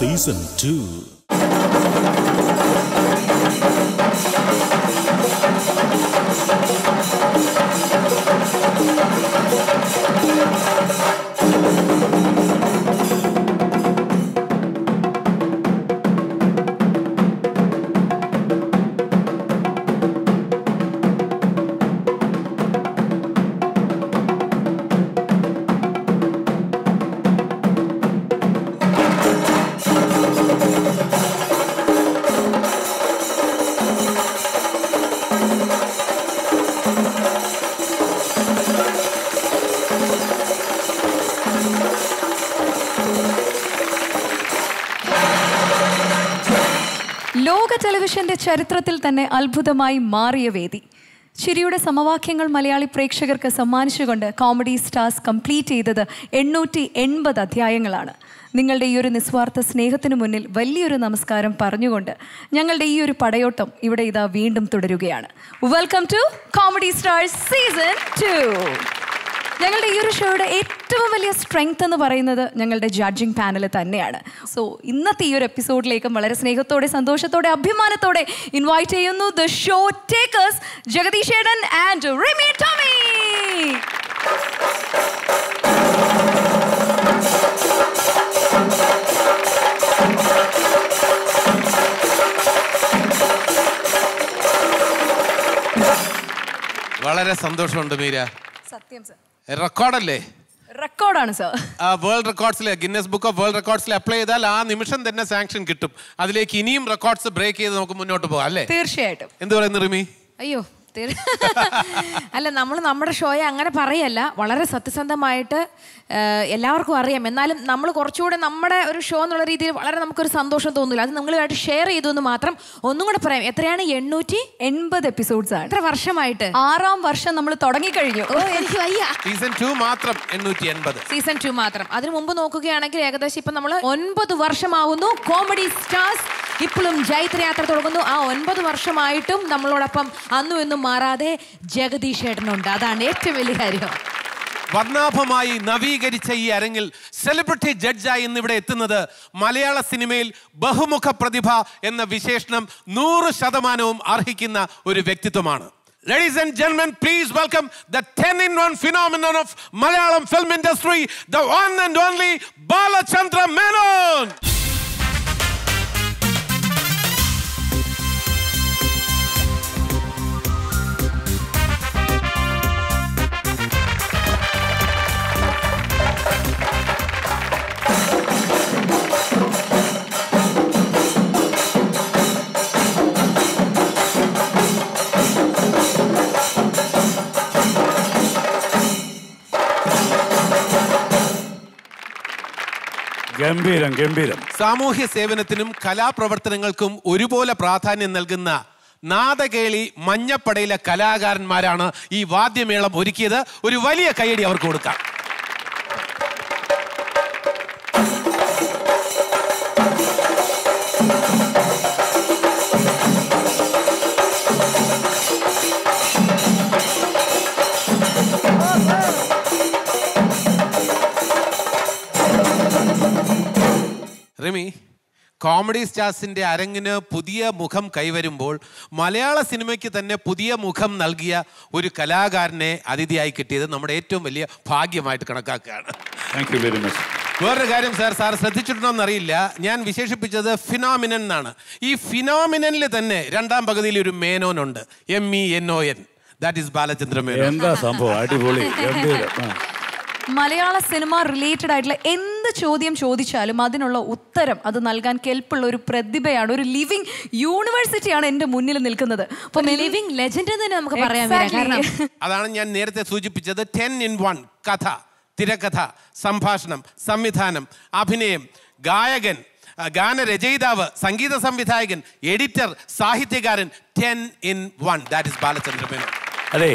Season two ലോക ടെലിവിഷന്റെ ചരിത്രത്തിൽ തന്നെ അത്ഭുതമായി മാറിയ വേദി ചിരിയുടെ സമവാക്യങ്ങൾ മലയാളി പ്രേക്ഷകർക്ക് സമ്മാനിച്ചുകൊണ്ട് കോമഡി സ്റ്റാർസ് കംപ്ലീറ്റ് ചെയ്തത് എണ്ണൂറ്റി എൺപത് അധ്യായങ്ങളാണ് നിങ്ങളുടെ ഈ ഒരു നിസ്വാർത്ഥ സ്നേഹത്തിനു മുന്നിൽ വലിയൊരു നമസ്കാരം പറഞ്ഞുകൊണ്ട് ഞങ്ങളുടെ ഈ ഒരു പടയോട്ടം ഇവിടെ ഇതാ വീണ്ടും തുടരുകയാണ് welcome to comedy stars season two ഞങ്ങളുടെ ഈ ഒരു ഷോയുടെ ഏറ്റവും വലിയ സ്ട്രെങ്ത് എന്ന് പറയുന്നത് ഞങ്ങളുടെ ജഡ്ജിങ് പാനൽ തന്നെയാണ് സോ ഇന്നത്തെ ഈ ഒരു എപ്പിസോഡിലേക്കും വളരെ സ്നേഹത്തോടെ സന്തോഷത്തോടെ അഭിമാനത്തോടെ ഇൻവൈറ്റ് ചെയ്യുന്നു ദ ഷോ ടേക്കേഴ്സ് ജഗദീഷ് ഏടൻ ആൻഡ് റിമി ടോമി വളരെ സന്തോഷമുണ്ട് മീര സത്യം സർ റെക്കോർഡല്ലേ റെക്കോർഡാണ് സർ ആ വേൾഡ് റെക്കോർഡ്സിൽ ഗിന്നസ് ബുക്ക് ഓഫ് വേൾഡ് റെക്കോർഡ്സിൽ അപ്ലൈ ചെയ്താൽ ആ നിമിഷം തന്നെ സാങ്ഷൻ കിട്ടും അതിലേക്ക് ഇനിയും റെക്കോർഡ്സ് ബ്രേക്ക് ചെയ്ത് നമുക്ക് മുന്നോട്ട് പോകാം അല്ലേ തീർച്ചയായിട്ടും എന്ത് പറയുന്നു റിമി അയ്യോ തീർ- അല്ല നമ്മൾ നമ്മുടെ ഷോയെ അങ്ങനെ പറയല്ല വളരെ സത്യസന്ധമായിട്ട് ആ, എല്ലാവർക്കും അറിയാം എന്നാലും നമ്മൾ കുറച്ചുകൂടെ നമ്മുടെ ഒരു ഷോ എന്നുള്ള രീതിയിൽ വളരെ നമുക്കൊരു സന്തോഷം തോന്നില്ല അത് നിങ്ങളുമായിട്ട് ഷെയർ ചെയ്തു എന്ന് മാത്രം ഒന്നും കൂടെ പറയാം എത്രയാണ് എണ്ണൂറ്റി എൺപത് എപ്പിസോഡ്സ് ആണ് എത്ര വർഷമായിട്ട് ആറാം വർഷം നമ്മൾ തുടങ്ങിക്കഴിഞ്ഞു ഓ എനിക്ക് വയ്യ സീസൺ ടു മാത്രം എണ്ണൂറ്റി എൺപത് സീസൺ ടു മാത്രം അതിനു മുമ്പ് നോക്കുകയാണെങ്കിൽ ഏകദേശം ഇപ്പൊ നമ്മൾ ഒൻപത് വർഷമാവുന്നു കോമഡി സ്റ്റാർസ് ഇപ്പോഴും ജൈത്രയാത്ര തുടങ്ങുന്നു ആ ഒൻപത് വർഷമായിട്ടും നമ്മളോടൊപ്പം അന്നും ഇന്നും മാറാതെ ജഗദീഷ് ഏട്ടനുണ്ട് അതാണ് ഏറ്റവും വലിയ കാര്യം വർണ്ണാഭമായി നവീകരിച്ച ഈ അരങ്ങിൽ സെലിബ്രിറ്റി ജഡ്ജായി ഇന്നിവിടെ എത്തുന്നത് മലയാള സിനിമയിൽ ബഹുമുഖ പ്രതിഭ എന്ന വിശേഷണം നൂറ് ശതമാനവും അർഹിക്കുന്ന ഒരു വ്യക്തിത്വമാണ് Ladies and gentlemen, please welcome the 10 in 1 phenomenon of Malayalam film industry, the one and only Balachandra Menon. ഗംഭീരം ഗംഭീരം സാമൂഹ്യ സേവനത്തിനും കലാപ്രവർത്തനങ്ങൾക്കും ഒരുപോലെ പ്രാധാന്യം നൽകുന്ന നാദകേളി മഞ്ഞപ്പടയിലെ കലാകാരന്മാരാണ് ഈ വാദ്യമേളം ഒരുക്കിയത് ഒരു വലിയ കൈയടി അവർക്ക് കൊടുക്കാം റിമി കോമഡി സ്റ്റാർസിന്റെ അരങ്ങിന് പുതിയ മുഖം കൈവരുമ്പോൾ മലയാള സിനിമയ്ക്ക് തന്നെ പുതിയ മുഖം നൽകിയ ഒരു കലാകാരനെ അതിഥിയായി കിട്ടിയത് നമ്മുടെ ഏറ്റവും വലിയ ഭാഗ്യമായിട്ട് കണക്കാക്കുകയാണ് താങ്ക് യു വെരി മച്ച് വേറൊരു കാര്യം സാർ സാർ ശ്രദ്ധിച്ചിട്ടുണ്ടോ എന്നറിയില്ല ഞാൻ വിശേഷിപ്പിച്ചത് ഫിനോമിനൻ എന്നാണ് ഈ ഫിനോമിനനിൽ തന്നെ രണ്ടാം പകുതിയിൽ ഒരു മേനോനുണ്ട് M E N O N that is Balachandra Menon എന്താ സംഭവം അടിപൊളി ഗംഭീരം ആ. മലയാള സിനിമ റിലേറ്റഡ് ആയിട്ടുള്ള എന്ത് ചോദ്യം ചോദിച്ചാലും അതിനുള്ള ഉത്തരം അത് നൽകാൻ കെൽപ്പുള്ള ഒരു പ്രതിഭയാണ് ഒരു ലിവിങ് യൂണിവേഴ്സിറ്റിയാണ് എൻ്റെ മുന്നിൽ നിൽക്കുന്നത് അപ്പം ലിവിംഗ് ലെജൻഡ് തന്നെ നമുക്ക് പറയാൻ വരാം. കാരണം അതാണ് ഞാൻ നേരത്തെ സൂചിപ്പിച്ചത് ടെൻ ഇൻ വൺ കഥ തിരക്കഥ സംഭാഷണം സംവിധാനം അഭിനയം ഗായകൻ ആ, ഗാനരചയിതാവ് സംഗീത സംവിധായകൻ എഡിറ്റർ സാഹിത്യകാരൻ ten in one that is Balachandra Menon അതെ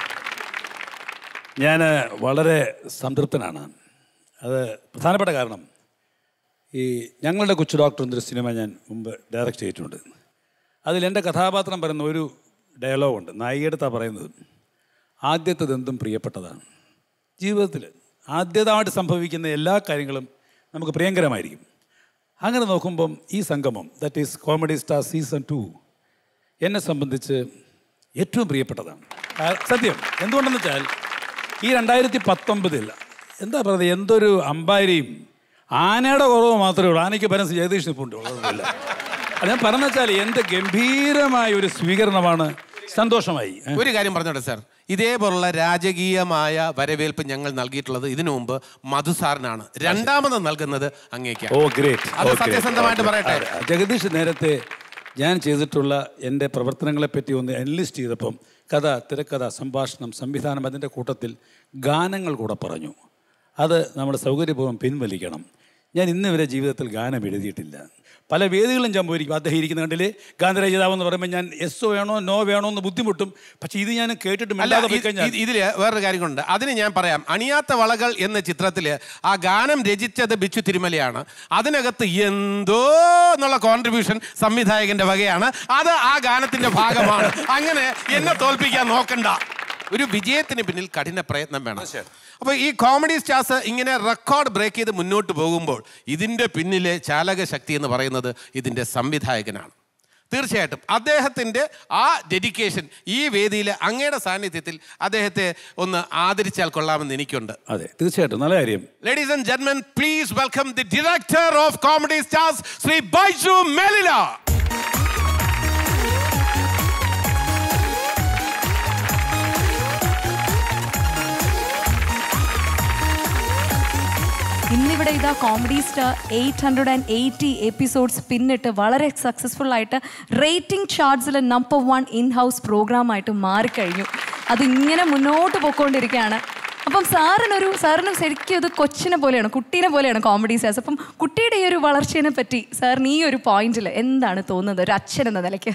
ഞാൻ വളരെ സംതൃപ്തനാണ് അത് പ്രധാനപ്പെട്ട കാരണം ഈ ഞങ്ങളുടെ കൊച്ചു ഡോക്ടർ എന്നൊരു സിനിമ ഞാൻ മുമ്പ് ഡയറക്റ്റ് ചെയ്തിട്ടുണ്ട് അതിൽ എൻ്റെ കഥാപാത്രം പറയുന്ന ഒരു ഡയലോഗുണ്ട് നായികടുത്താണ് പറയുന്നത് ആദ്യത്തത് എന്തും പ്രിയപ്പെട്ടതാണ് ജീവിതത്തിൽ ആദ്യതായിട്ട് സംഭവിക്കുന്ന എല്ലാ കാര്യങ്ങളും നമുക്ക് പ്രിയങ്കരമായിരിക്കും അങ്ങനെ നോക്കുമ്പം ഈ സംഗമം that is comedy star season two എന്നെ സംബന്ധിച്ച് ഏറ്റവും പ്രിയപ്പെട്ടതാണ് ആ, സത്യം എന്തുകൊണ്ടെന്ന് വെച്ചാൽ ഈ രണ്ടായിരത്തി പത്തൊമ്പതിൽ എന്താ പറയുന്നത് എന്തൊരു അമ്പാരിയും ആനയുടെ കുറവ് മാത്രമേ ഉള്ളൂ ആനയ്ക്ക് പരം ജഗദീഷ് നിപ്പുണ്ട് കുഴപ്പമില്ല അത് ഞാൻ പറഞ്ഞു വെച്ചാൽ എന്ത് ഗംഭീരമായ ഒരു സ്വീകരണമാണ് സന്തോഷമായി ഏ? ഒരു കാര്യം പറഞ്ഞോട്ടെ സാർ ഇതേപോലുള്ള രാജകീയമായ വരവേൽപ്പ് ഞങ്ങൾ നൽകിയിട്ടുള്ളത് ഇതിനു മുമ്പ് മധുസാറിനാണ് രണ്ടാമത് നൽകുന്നത് അങ്ങേക്കാണ് ഓ ഗ്രേറ്റ് അത് സത്യസന്ധമായിട്ട് പറയട്ടെ ജഗദീഷ് നേരത്തെ ഞാൻ ചെയ്തിട്ടുള്ള എൻ്റെ പ്രവർത്തനങ്ങളെ പറ്റി ഒന്ന് അനലിസ്റ്റ് ചെയ്തപ്പം കഥ തിരക്കഥ സംഭാഷണം സംവിധാനം അതിൻ്റെ കൂട്ടത്തിൽ ഗാനങ്ങൾ കൂടെ പറഞ്ഞു അത് നമ്മുടെ സൗകര്യപൂർവ്വം പിൻവലിക്കണം ഞാൻ ഇന്ന് വരെ ജീവിതത്തിൽ ഗാനം എഴുതിയിട്ടില്ല പല വേദികളും ഞാൻ പോയിരിക്കും അദ്ദേഹം ഇരിക്കുന്ന കണ്ടില്ലേ ഗാനരചിതാവെന്ന് പറയുമ്പോൾ ഞാൻ എസ് വേണോ നോ വേണോ എന്ന് ബുദ്ധിമുട്ടും പക്ഷേ ഇത് ഞാൻ കേട്ടിട്ട് അല്ല മിണ്ടാതെ പോയി ഇത് കഴിഞ്ഞാൽ ഇത് ഇതില് വേറൊരു കാര്യം കൊണ്ട് അതിന് ഞാൻ പറയാം അണിയാത്ത വളകൾ എന്ന ചിത്രത്തില് ആ ഗാനം രചിച്ചത് ബിച്ചു തിരുമലയാണ് അതിനകത്ത് എന്തോ എന്നുള്ള കോൺട്രിബ്യൂഷൻ സംവിധായകന്റെ വകയാണ് അത് ആ ഗാനത്തിന്റെ ഭാഗമാണ് അങ്ങനെ എന്നെ തോൽപ്പിക്കാൻ നോക്കണ്ട ഒരു വിജയത്തിന് പിന്നിൽ കഠിന പ്രയത്നം വേണം അപ്പോൾ ഈ കോമഡി സ്റ്റാർസ് ഇങ്ങനെ റെക്കോർഡ് ബ്രേക്ക് ചെയ്ത് മുന്നോട്ട് പോകുമ്പോൾ ഇതിൻ്റെ പിന്നിലെ ചാലക ശക്തി എന്ന് പറയുന്നത് ഇതിൻ്റെ സംവിധായകനാണ് തീർച്ചയായിട്ടും അദ്ദേഹത്തിൻ്റെ ആ ഡെഡിക്കേഷൻ ഈ വേദിയിൽ അങ്ങയുടെ സാന്നിധ്യത്തിൽ അദ്ദേഹത്തെ ഒന്ന് ആദരിച്ചാൽ കൊള്ളാമെന്ന് എനിക്കുണ്ട് അതെ തീർച്ചയായിട്ടും നല്ല കാര്യം ലേഡീസ് ആൻഡ് ജെന്മൻ please welcome the director of comedy stars Shri Baiju Melila ഇന്നിവിടെ ഇതാ comedy star eight hundred and eighty episodes പിന്നിട്ട് വളരെ സക്സസ്ഫുൾ ആയിട്ട് റേറ്റിംഗ് ചാർട്ട്സിൽ നമ്പർ വൺ ഇൻ ഹൗസ് പ്രോഗ്രാമായിട്ട് മാറിക്കഴിഞ്ഞു അത് ഇങ്ങനെ മുന്നോട്ട് പോയിക്കൊണ്ടിരിക്കുകയാണ് അപ്പം സാറിനൊരു സാറിന് ശരിക്കും ഇത് കൊച്ചിനെ പോലെയാണ് കുട്ടീനെ പോലെയാണ് കോമഡി സ്റ്റാർസ് അപ്പം കുട്ടിയുടെ ഈ ഒരു വളർച്ചയെ പറ്റി സാറിന് ഈ ഒരു പോയിന്റിൽ എന്താണ് തോന്നുന്നത് ഒരു അച്ഛൻ എന്ന നിലയ്ക്ക്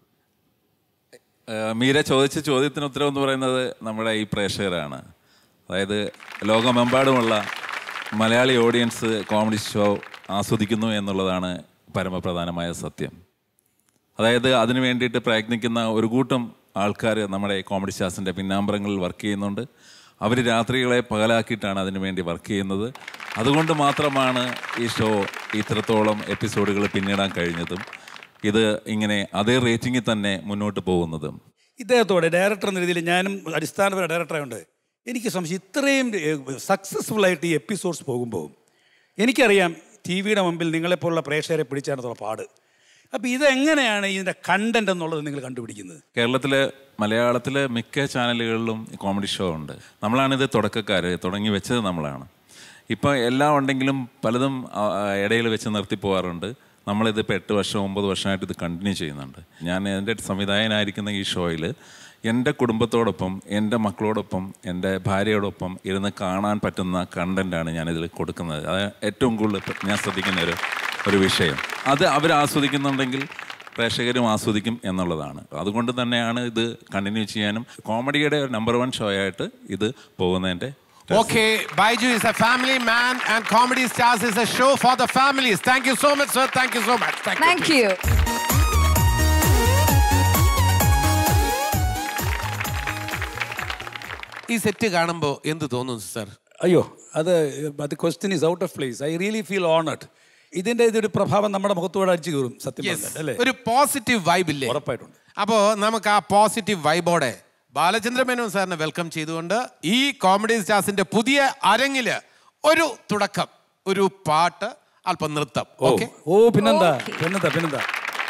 ഏഹ് മീര ചോദിച്ച ചോദ്യത്തിന് ഉത്തരം എന്ന് പറയുന്നത് നമ്മുടെ ഈ പ്രേക്ഷകരാണ് അതായത് ലോകമെമ്പാടുമുള്ള മലയാളി ഓഡിയൻസ് കോമഡി ഷോ ആസ്വദിക്കുന്നു എന്നുള്ളതാണ് പരമപ്രധാനമായ സത്യം അതായത് അതിനു വേണ്ടിയിട്ട് പ്രയത്നിക്കുന്ന ഒരു കൂട്ടം ആൾക്കാർ നമ്മുടെ കോമഡി സ്റ്റാർസിൻ്റെ പിന്നാമ്പറങ്ങളിൽ വർക്ക് ചെയ്യുന്നുണ്ട് അവർ രാത്രികളെ പകലാക്കിയിട്ടാണ് അതിനു വേണ്ടി വർക്ക് ചെയ്യുന്നത് അതുകൊണ്ട് മാത്രമാണ് ഈ ഷോ ഇത്രത്തോളം എപ്പിസോഡുകൾ പിന്നിടാൻ കഴിഞ്ഞതും ഇത് ഇങ്ങനെ അതേ റേറ്റിംഗിൽ തന്നെ മുന്നോട്ട് പോകുന്നതും ഇദ്ദേഹത്തോടെ ഡയറക്ടർ എന്ന രീതിയിൽ ഞാനും അടിസ്ഥാനപര ഡയറക്ടറായുണ്ട് എനിക്ക് സംശയം ഇത്രയും സക്സസ്ഫുൾ ആയിട്ട് ഈ എപ്പിസോഡ്സ് പോകുമ്പോൾ എനിക്കറിയാം ടി വിയുടെ മുമ്പിൽ നിങ്ങളെപ്പോലുള്ള പ്രേക്ഷകരെ പിടിച്ചാണെന്നുള്ള പാട് അപ്പോൾ ഇതെങ്ങനെയാണ് ഇതിൻ്റെ കണ്ടന്റ് എന്നുള്ളത് നിങ്ങൾ കണ്ടുപിടിക്കുന്നത് കേരളത്തിലെ മലയാളത്തിലെ മിക്ക ചാനലുകളിലും കോമഡി ഷോ ഉണ്ട് നമ്മളാണിത് തുടക്കക്കാർ തുടങ്ങി വെച്ചത് നമ്മളാണ് ഇപ്പോൾ എല്ലാം ഉണ്ടെങ്കിലും പലതും ഇടയിൽ വെച്ച് നിർത്തി പോകാറുണ്ട് നമ്മളിത് ഇപ്പോൾ എട്ട് വർഷം ഒമ്പത് വർഷമായിട്ട് ഇത് കണ്ടിന്യൂ ചെയ്യുന്നുണ്ട് ഞാൻ എൻ്റെ സംവിധായകനായിരിക്കുന്ന ഈ ഷോയിൽ എൻ്റെ കുടുംബത്തോടൊപ്പം എൻ്റെ മക്കളോടൊപ്പം എൻ്റെ ഭാര്യയോടൊപ്പം ഇരുന്ന് കാണാൻ പറ്റുന്ന കണ്ടൻറ്റാണ് ഞാനിതിൽ കൊടുക്കുന്നത് അത് ഏറ്റവും കൂടുതൽ ഞാൻ ശ്രദ്ധിക്കുന്ന ഒരു ഒരു വിഷയം അത് അവർ ആസ്വദിക്കുന്നുണ്ടെങ്കിൽ പ്രേക്ഷകരും ആസ്വദിക്കും എന്നുള്ളതാണ് അതുകൊണ്ട് തന്നെയാണ് ഇത് കണ്ടിന്യൂ ചെയ്യാനും കോമഡിയുടെ ഒരു നമ്പർ വൺ ഷോ ആയിട്ട് ഇത് പോകുന്നതിൻ്റെ Okay, Baiju is a family man and Comedy Stars is a show for the families. Thank you so much, sir. Thank you so much. Thank you. Thank you ഈ set കാണുമ്പോൾ എന്ത് തോന്നുന്നു sir അയ്യോ അത് അത് question is out of place I really feel honoured ഇതിൻ്റെ ഇതൊരു പ്രഭാവം നമ്മുടെ മുഖത്തോടെ അടിച്ചു കയറും സത്യം പറഞ്ഞാൽ അല്ലേ ഒരു പോസിറ്റീവ് വൈബ് ഇല്ലേ ഉറപ്പായിട്ടുണ്ട് അപ്പോൾ നമുക്ക് ആ പോസിറ്റീവ് വൈബോടെ ബാലചന്ദ്ര മേനോൻ സാറിനെ വെൽക്കം ചെയ്തുകൊണ്ട് ഈ കോമഡി സ്റ്റാർസിന്റെ പുതിയ അരങ്ങില് ഒരു തുടക്കം ഒരു പാട്ട് അല്പം നൃത്തം ഓ ഓക്കെ ഓ പിന്നെന്താ പിന്നെന്താ പിന്നെന്താ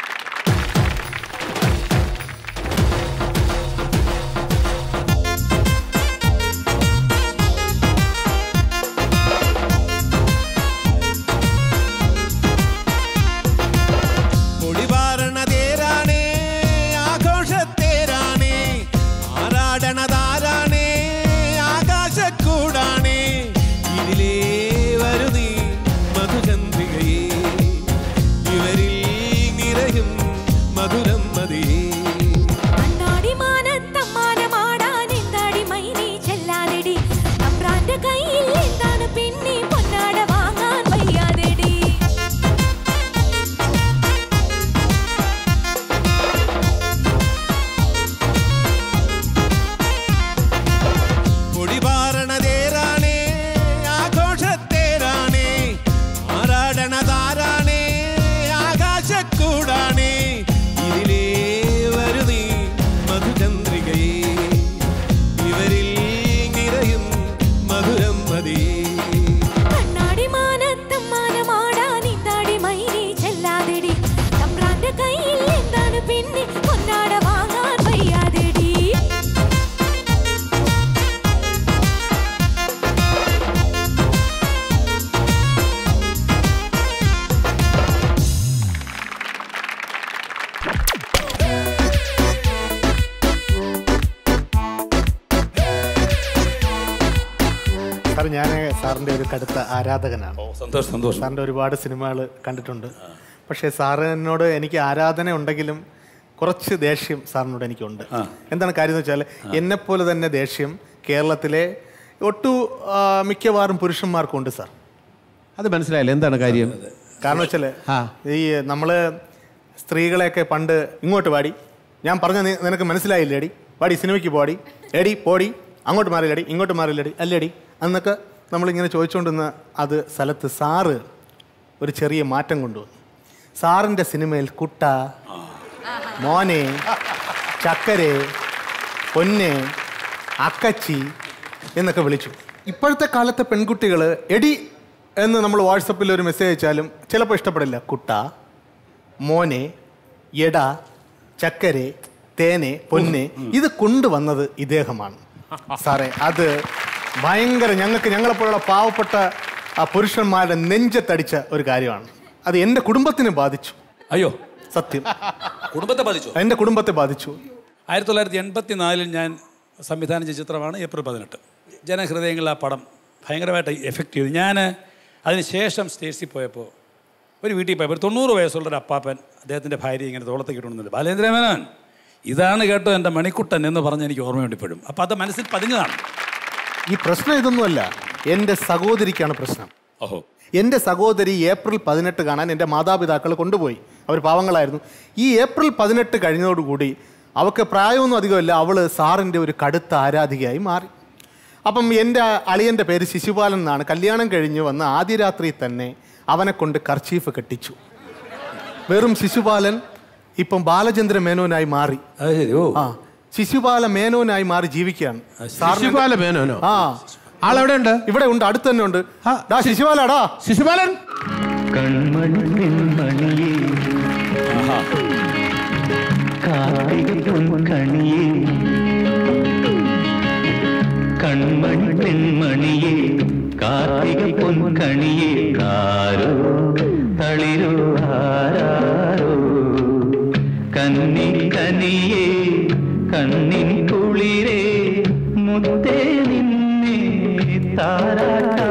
പൊടിപാറണതേരാണേ ആഘോഷത്തേരാണേ ആറാടണതാരാണേ ആകാശക്കൂടാണേ ഇതിലേ വരുന്നീ മധുചന്ദ്രികയേ ഇവരിൽ നിറയും മധുരം മതിയേ അണ്ണാടി മാനത്തമ്മാനമാടാൻ എന്താടി മൈനി ചെല്ലാതെടി തമ്പ്രാന്റെ കയ്യിൽ എന്താണ് പിന്നെ പൊന്നാട വാങ്ങാൻ വയ്യാതെടി പൊടിപാറണതേരാണേ ആഘോഷത്തേരാണേ ആറാടണതാരാണേ സാർ ഞാൻ സാറിൻ്റെ ഒരു കടുത്ത ആരാധകനാണ് ഓ സന്തോഷം സന്തോഷം സാറിൻ്റെ ഒരുപാട് സിനിമകൾ കണ്ടിട്ടുണ്ട് പക്ഷേ സാറിനോട് എനിക്ക് ആരാധന ഉണ്ടെങ്കിലും കുറച്ച് ദേഷ്യം സാറിനോട് എനിക്കുണ്ട് എന്താണ് കാര്യം എന്ന് വെച്ചാൽ എന്നെപ്പോലെ തന്നെ ദേഷ്യം കേരളത്തിലെ ഒട്ടു ആ, മിക്കവാറും പുരുഷന്മാർക്കും ഉണ്ട് സാർ അത് മനസ്സിലായില്ല എന്താണ് കാര്യം കാരണം വെച്ചാൽ ഈ നമ്മൾ സ്ത്രീകളെയൊക്കെ പണ്ട് ഇങ്ങോട്ട് പാടി ഞാൻ പറഞ്ഞ നി- നിനക്ക് മനസ്സിലായില്ലേടി പാടി സിനിമയ്ക്ക് പോടി എടി പോടി അങ്ങോട്ട് മാറില്ലടി ഇങ്ങോട്ട് മാറില്ലടി അല്ലേടി എന്നൊക്കെ നമ്മളിങ്ങനെ ചോദിച്ചുകൊണ്ടിരുന്ന അത് സ്ഥലത്ത് സാറ് ഒരു ചെറിയ മാറ്റം കൊണ്ടുവന്നു സാറിൻ്റെ സിനിമയിൽ കുട്ട മോനെ ചക്കരെ പൊന്നെ അക്കച്ചി എന്നൊക്കെ വിളിച്ചു ഇപ്പോഴത്തെ കാലത്തെ പെൺകുട്ടികൾ എടി എന്ന് നമ്മൾ വാട്സപ്പിൽ ഒരു മെസ്സേജ് അയച്ചാലും ചിലപ്പോൾ ഇഷ്ടപ്പെടില്ല കുട്ട മോനെ എട ചക്കരെ തേനെ പൊന്നെ ഇത് കൊണ്ടുവന്നത് ഇദ്ദേഹമാണ് സാറേ അത് ഭയങ്കര ഞങ്ങൾക്ക് ഞങ്ങളെപ്പോലുള്ള പാവപ്പെട്ട ആ പുരുഷന്മാരുടെ നെഞ്ചത്തടിച്ച ഒരു കാര്യമാണ് അത് എൻ്റെ കുടുംബത്തിനെ ബാധിച്ചു അയ്യോ സത്യം കുടുംബത്തെ ബാധിച്ചു എൻ്റെ കുടുംബത്തെ ബാധിച്ചു ആയിരത്തി തൊള്ളായിരത്തി എൺപത്തി നാലിൽ ഞാൻ സംവിധാനം ചെയ്ത ചിത്രമാണ് ഏപ്രിൽ പതിനെട്ട് ജനഹൃദയങ്ങളിൽ ആ പടം ഭയങ്കരമായിട്ട് എഫക്റ്റ് ചെയ്തു ഞാൻ അതിന് ശേഷം സ്റ്റേജിൽ പോയപ്പോൾ ഒരു വീട്ടിൽ പോയപ്പോൾ ഒരു തൊണ്ണൂറ് വയസ്സുള്ള ഒരു അപ്പാപ്പൻ അദ്ദേഹത്തിൻ്റെ ഭാര്യ ഇങ്ങനെ തോളത്തേക്ക് ഇട്ടുകൊണ്ടിരുന്നത് ബാലേന്ദ്രമേനോൻ ഇതാണ് കേട്ടോ എൻ്റെ മണിക്കുട്ടൻ എന്ന് പറഞ്ഞ് എനിക്ക് ഓർമ്മയുണ്ട് ഇപ്പോഴും അപ്പോൾ അത് മനസ്സിൽ പതിഞ്ഞതാണ് ഈ പ്രശ്നം ഇതൊന്നുമല്ല എൻ്റെ സഹോദരിക്കാണ് പ്രശ്നം ഓഹോ എൻ്റെ സഹോദരി ഏപ്രിൽ പതിനെട്ട് കാണാൻ എൻ്റെ മാതാപിതാക്കൾ കൊണ്ടുപോയി അവർ പാവങ്ങളായിരുന്നു ഈ ഏപ്രിൽ പതിനെട്ട് കഴിഞ്ഞതോടുകൂടി അവൾക്ക് പ്രായമൊന്നും അധികമില്ല അവൾ സാറിൻ്റെ ഒരു കടുത്ത ആരാധികയായി മാറി അപ്പം എൻ്റെ അളിയൻ്റെ പേര് ശിശുപാലൻ എന്നാണ് കല്യാണം കഴിഞ്ഞ് വന്ന് ആദ്യ രാത്രി തന്നെ അവനെ കൊണ്ട് കർച്ചീഫ് കെട്ടിച്ചു വെറും ശിശുപാലൻ ഇപ്പം ബാലചന്ദ്ര മേനോനായി മാറി അത് ശരി ഓ ആ ശിശുപാല മേനോനായി മാറി ജീവിക്കുകയാണ് സാറിന് ശിശുപാല മേനോനോ ആ ആളെവിടെ ഉണ്ട് ഇവിടെ ഉണ്ട് അടുത്ത് തന്നെ ഉണ്ട് ഡാ ശിശുപാലാടാ ശിശുപാലൻ കൺമണി പെൺമണിയേ കാർത്തിക പൊൻകണിയേ കൺമണി പെൺമണിയേ കാർത്തിക പൊൻകണിയേ കാരോ തളിരോ ആരാരോ കന്നി കനിയേ കണ്ണിൻ കുളിരേ മുത്തേ നിന്നെ താരാട്ടാ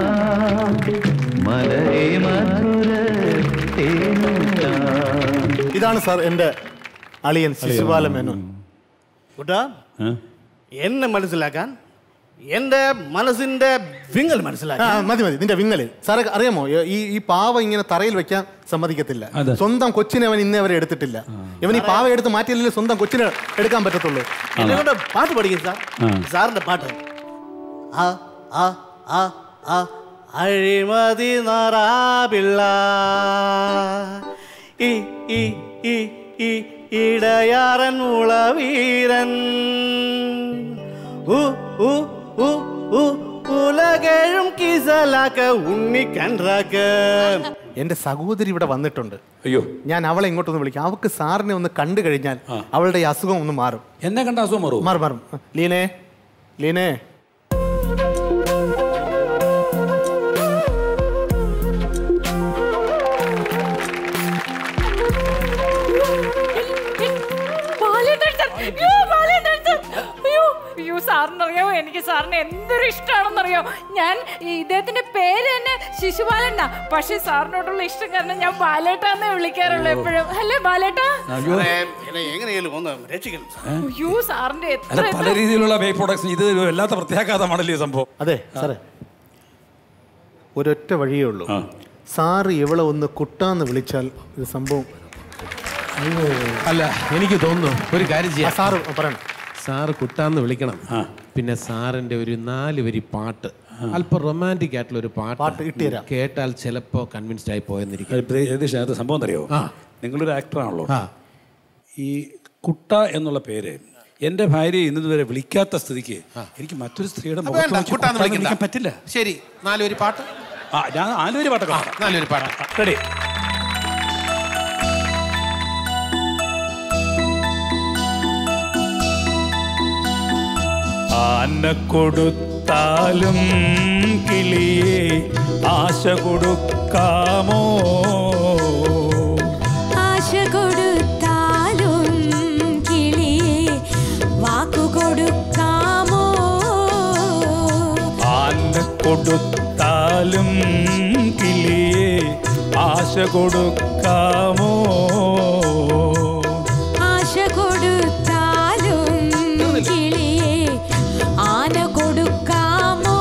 മലരെ മധുര തേനൂറ്റാ ഇതാണ് സാർ എൻ്റെ അളിയൻ ശിശുപാല മേനോൻ കൂട്ടാ എന്നെ മനസ്സിലാക്കാൻ എന്റെ മനസ്സിന്റെ വിങ്ങൽ ആ, മനസ്സിലാക്കാൻ മതി മതി നിന്റെ വിങ്ങല് സാറെ അറിയാമോ ഈ ഈ പാവ ഇങ്ങനെ തറയിൽ വെക്കാൻ സമ്മതിക്കത്തില്ല അതെ. സ്വന്തം കൊച്ചിനെ അവൻ ഇന്നേ വരെ എടുത്തിട്ടില്ല ഇവൻ ഈ പാവ എടുത്ത് മാറ്റിയില്ലെങ്കിൽ സ്വന്തം കൊച്ചിനെ എടുക്കാൻ പറ്റത്തുള്ളൂ എന്നെ കൊണ്ട് പാട്ട് പഠിക്കും സാർ സാറിന്റെ പാട്ട് ആ ആ ആ ആ അഴിമതി നാറാപിള്ള ഈ ഈ ഈ ഈ ഇടയാറൻ ഉളവീരൻ ഉ ഉ ഉ ഉ ഉലകഴും കിസലാക്ക ഉണ്ണിക്കൻറാക്ക എന്റെ സഹോദരി ഇവിടെ വന്നിട്ടുണ്ട് അയ്യോ ഞാൻ അവളെ ഇങ്ങോട്ടൊന്ന് വിളിക്കാം അവൾക്ക് സാറിനെ ഒന്ന് കണ്ടു കഴിഞ്ഞാൽ അവളുടെ ഈ അസുഖം ഒന്ന് മാറും എന്നെ കണ്ട അസുഖം മാറും മാറും മാറും ലീനേ ലീനേ അയ്യോ സാറിനറിയാമോ എനിക്ക് സാറിന് എന്തൊരു ഇഷ്ടമാണെന്നറിയോ ഞാൻ ഈ ഇദ്ദേഹത്തിന്റെ പേര് തന്നെ ശിശുപാലനാ പക്ഷെ സാറിനോടുള്ള ഇഷ്ടം കാരണം ഞാൻ ബാലേട്ടാന്നേ വിളിക്കാറുള്ളൂ എപ്പോഴും അല്ലേ ബാലേട്ടാ അയ്യോ എന്നെ എങ്ങനെയാലും ഒന്ന് രക്ഷിക്കണം സാർ. അയ്യോ സാറിന്റെ എത്ര അല്ല പല രീതിയിലുള്ള വേ പ്രൊഡക്ട്സ് ഇത് ഒരു വല്ലാത്ത പ്രത്യാഘാതമാണല്ലേ ഈ സംഭവം അതെ സാറേ ഒരൊറ്റ വഴിയേ ഉള്ളൂ സാറ് ഇവളെ ഒന്ന് കുട്ടാന്ന് വിളിച്ചാൽ ഇത് സംഭവം അല്ല എനിക്ക് തോന്നുന്നു ഒരു കാര്യം ആ, ചെയ്യാം സാറ് പറയണം സാറ് കുട്ടാന്ന് വിളിക്കണം പിന്നെ സാറിന്റെ ഒരു നാല് വരി പാട്ട് അല്പം റൊമാൻറ്റിക് ആയിട്ടുള്ള ഒരു പാട്ട് പാട്ട് ഇട്ടുതരാം. കേട്ടാൽ ചിലപ്പോ കൺവിൻസ്ഡ് ആയി പോയെന്നിരിക്കും ഏകദേശം അത് സംഭവം അറിയോ ആ. നിങ്ങളൊരു ആക്ടറാണല്ലോ ആ. ഈ കുട്ട എന്നുള്ള പേര് എന്റെ ഭാര്യയെ ഇന്നുവരെ വിളിക്കാത്ത സ്ഥിതിക്ക് എനിക്ക് മറ്റൊരു സ്ത്രീയുടെ മുഖത്ത് വേണ്ട, നോക്കി കുട്ടാന്ന് കുട്ടാന്ന് വിളിക്കണ്ട. വിളിക്കാൻ പറ്റില്ല ശരി നാലൊരു പാട്ട് ആ ഞാൻ നാലുപേര് പാട്ടൊക്കെ പാടാം. നാലൊരു പാട്ട് റെഡി ആന കൊടുത്താലും കിളിയെ ആശ കൊടുക്കാമോ ആശ കൊടുത്താലും കിളിയെ വാക്കു കൊടുക്കാമോ ആന കൊടുത്താലും കൊടുക്കാമോ ആശ കൊടുത്താലും കിളിയെ ആന കൊടുക്കാമോ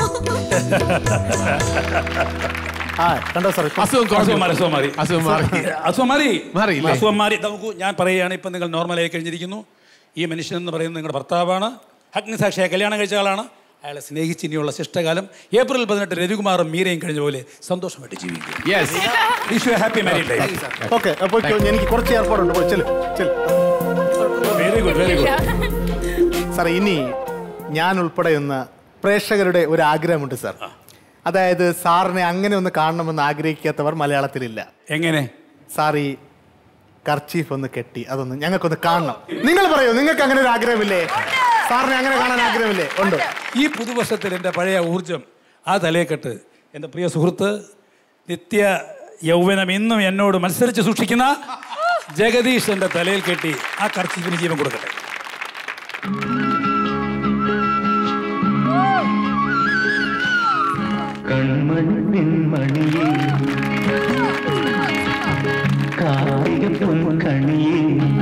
ആ കണ്ടോ സാർ അസുഖം കുറഞ്ഞു. അസുഖം മാറി അസുഖം മാറി അസുഖം മാറി. അസുഖം മാറി മാറിയില്ലേ? അസുഖം മാറി നമുക്ക് ഞാൻ പറയുകയാണ് ഇപ്പം നിങ്ങൾ നോർമലായി കഴിഞ്ഞിരിക്കുന്നു ഈ മനുഷ്യൻ എന്ന് പറയുന്നത് നിങ്ങളുടെ ഭർത്താവാണ് അഗ്നിസാക്ഷിയെ കല്യാണം കഴിച്ച ആളാണ് അയാളെ സ്നേഹിച്ച് ഇനിയുള്ള ശിഷ്ടകാലം ഏപ്രിൽ പതിനെട്ട് രവികുമാറും മീരയും കഴിഞ്ഞ പോലെ സന്തോഷമായിട്ട് ജീവിക്കും yes happy married life okay അപ്പോൾ എനിക്ക് കുറച്ച് ഏർപ്പാടുണ്ട് പോയി ചെല്ലു ചെല്ലു very good very good sir ഇനി ഞാൻ ഉൾപ്പെടെ ഒന്ന് പ്രേക്ഷകരുടെ ഒരു ആഗ്രഹമുണ്ട് സാർ അതായത് സാറിനെ അങ്ങനെ ഒന്ന് കാണണമെന്ന് ആഗ്രഹിക്കാത്തവർ മലയാളത്തിലില്ല എങ്ങനെ സാർ ഈ കർച്ചീഫ് ഒന്ന് കെട്ടി അതൊന്ന് ഞങ്ങൾക്കൊന്ന് കാണണം നിങ്ങൾ പറയൂ നിങ്ങൾക്ക് അങ്ങനെ ഒരു ആഗ്രഹമില്ലേ സാറിനെ അങ്ങനെ കാണാൻ ആഗ്രഹമില്ലേ ഉണ്ട് ഈ പുതുവർഷത്തിൽ എൻ്റെ പഴയ ഊർജം ആ തലയെക്കെട്ട് എൻ്റെ പ്രിയ സുഹൃത്ത് നിത്യ യൗവനം ഇന്നും എന്നോട് മത്സരിച്ച് സൂക്ഷിക്കുന്ന ജഗദീഷ് എൻ്റെ തലയിൽ കെട്ടി ആ കർച്ചീഫിന് ജീവൻ കൊടുക്കട്ടെ കൺമണിൻ മണിയേ കായിക പൊൻകണിയേ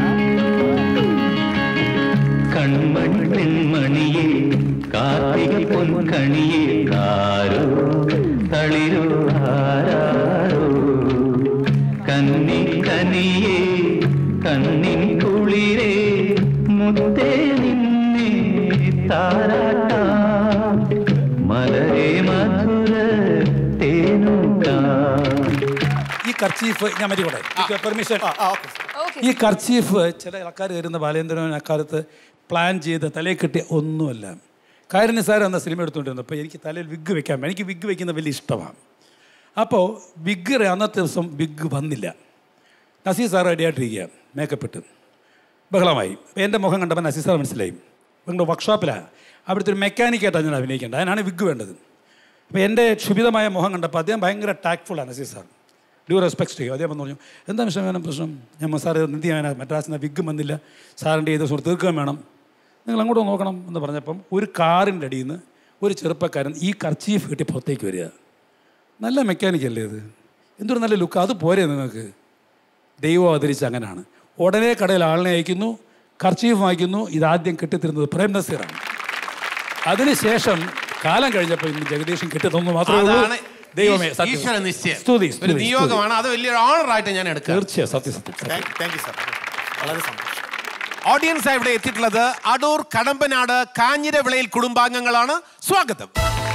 കൺമണിൻ മണിയേ കാർത്തിക പൊൻകണിയേ ആരോ തളിരോ ആരാരോ കന്നി കനിയേ കണ്ണിൻ കുളിരേ മുത്തേ നിന്നെ താരാട്ടാ മലരേ മധുര തേനൂട്ടാ ഈ കർച്ചീഫ് ഞാൻ മരിക്കോട്ടെ പെർമിഷൻ ഈ കർച്ചീഫ് ചില ആൾക്കാർ വരുന്ന ബാലേന്ദ്രൻ അക്കാലത്ത് പ്ലാൻ ചെയ്ത് തലയിൽ കെട്ടിയ ഒന്നുമല്ല കാര്യം സാർ എന്ന സിനിമ എടുത്തുകൊണ്ടിരുന്നപ്പോൾ എനിക്ക് തലയിൽ വിഗ് വെക്കാൻ എനിക്ക് വിഗ് വെക്കുന്ന വലിയ ഇഷ്ടമാണ് അപ്പോൾ വിഗ് അന്നത്തെ ദിവസം വിഗ് വന്നില്ല നസീർ സാർ റെഡിയായിട്ടിരിക്കുക മേക്കപ്പ് ഇട്ട് ബഹളമായി അപ്പോൾ എൻ്റെ മുഖം കണ്ടപ്പോൾ നസീർ സാർ മനസ്സിലായി നിങ്ങളുടെ വർക്ക്ഷോപ്പിലാണ് അവിടുത്തെ ഒരു മെക്കാനിക്കായിട്ടാണ് ഞാൻ അഭിനയിക്കേണ്ടത് അതിനാണ് വിഗ് വേണ്ടത് അപ്പോൾ എൻ്റെ ക്ഷുഭിതമായ മുഖം കണ്ടപ്പോൾ അദ്ദേഹം ഭയങ്കര ടാക്ട്ഫുള്ളാണ് നസീർ സാർ ഡ്യൂ റെസ്പെക്ട് ചെയ്യും അദ്ദേഹം വന്ന് പറഞ്ഞു എന്താ മിസ്റ്റർ വേണം പ്രശ്നം ഞാൻ സാർ നിധി ഞാൻ മദ്രാസിൽ നിന്ന് വിഗ് വന്നില്ല സാറിൻ്റെ ചെയ്ത സുഹൃത്ത് തീർക്കാൻ വേണം നിങ്ങൾ അങ്ങോട്ട് നോക്കണം എന്ന് പറഞ്ഞപ്പം ഒരു കാറിൻ്റെ അടിയിൽ നിന്ന് ഒരു ചെറുപ്പക്കാരൻ ഈ കർച്ചീഫ് കിട്ടി പുറത്തേക്ക് വരിക നല്ല മെക്കാനിക്കല്ലേ ഇത് എന്തൊരു നല്ല ലുക്ക് അത് പോരെ നിങ്ങൾക്ക് ദൈവം അവതരിച്ച് അങ്ങനെയാണ് ഉടനെ കടയിൽ ആളിനെ അയക്കുന്നു കർച്ചീഫ് വാങ്ങിക്കുന്നു ഇതാദ്യം കെട്ടിത്തരുന്നത് പ്രേം നസീറാണ് അതിനുശേഷം കാലം കഴിഞ്ഞപ്പോൾ ഇന്ന് ജഗദീഷൻ കെട്ടിത്തന്നു മാത്രമേ ഉള്ളൂ അതാണ് ദൈവമേ ഈശ്- സത്യം. ഈശ്വര നിശ്ചയം സ്തുതി ഒരു സ്തുതി, നിയോഗമാണ് അത് വലിയൊരു ഓണർ ആയിട്ട് ഞാൻ എടുക്കുക തീർച്ചയായും സത്യം സത്യം സത്യം. താങ്ക് യു സാർ വളരെ സന്തോഷം ഓഡിയൻസ് ഇവിടെ എത്തിയിട്ടുള്ളത് അടൂർ കടമ്പനാട് കാഞ്ഞിരവിളയിൽ കുടുംബാംഗങ്ങളാണ് സ്വാഗതം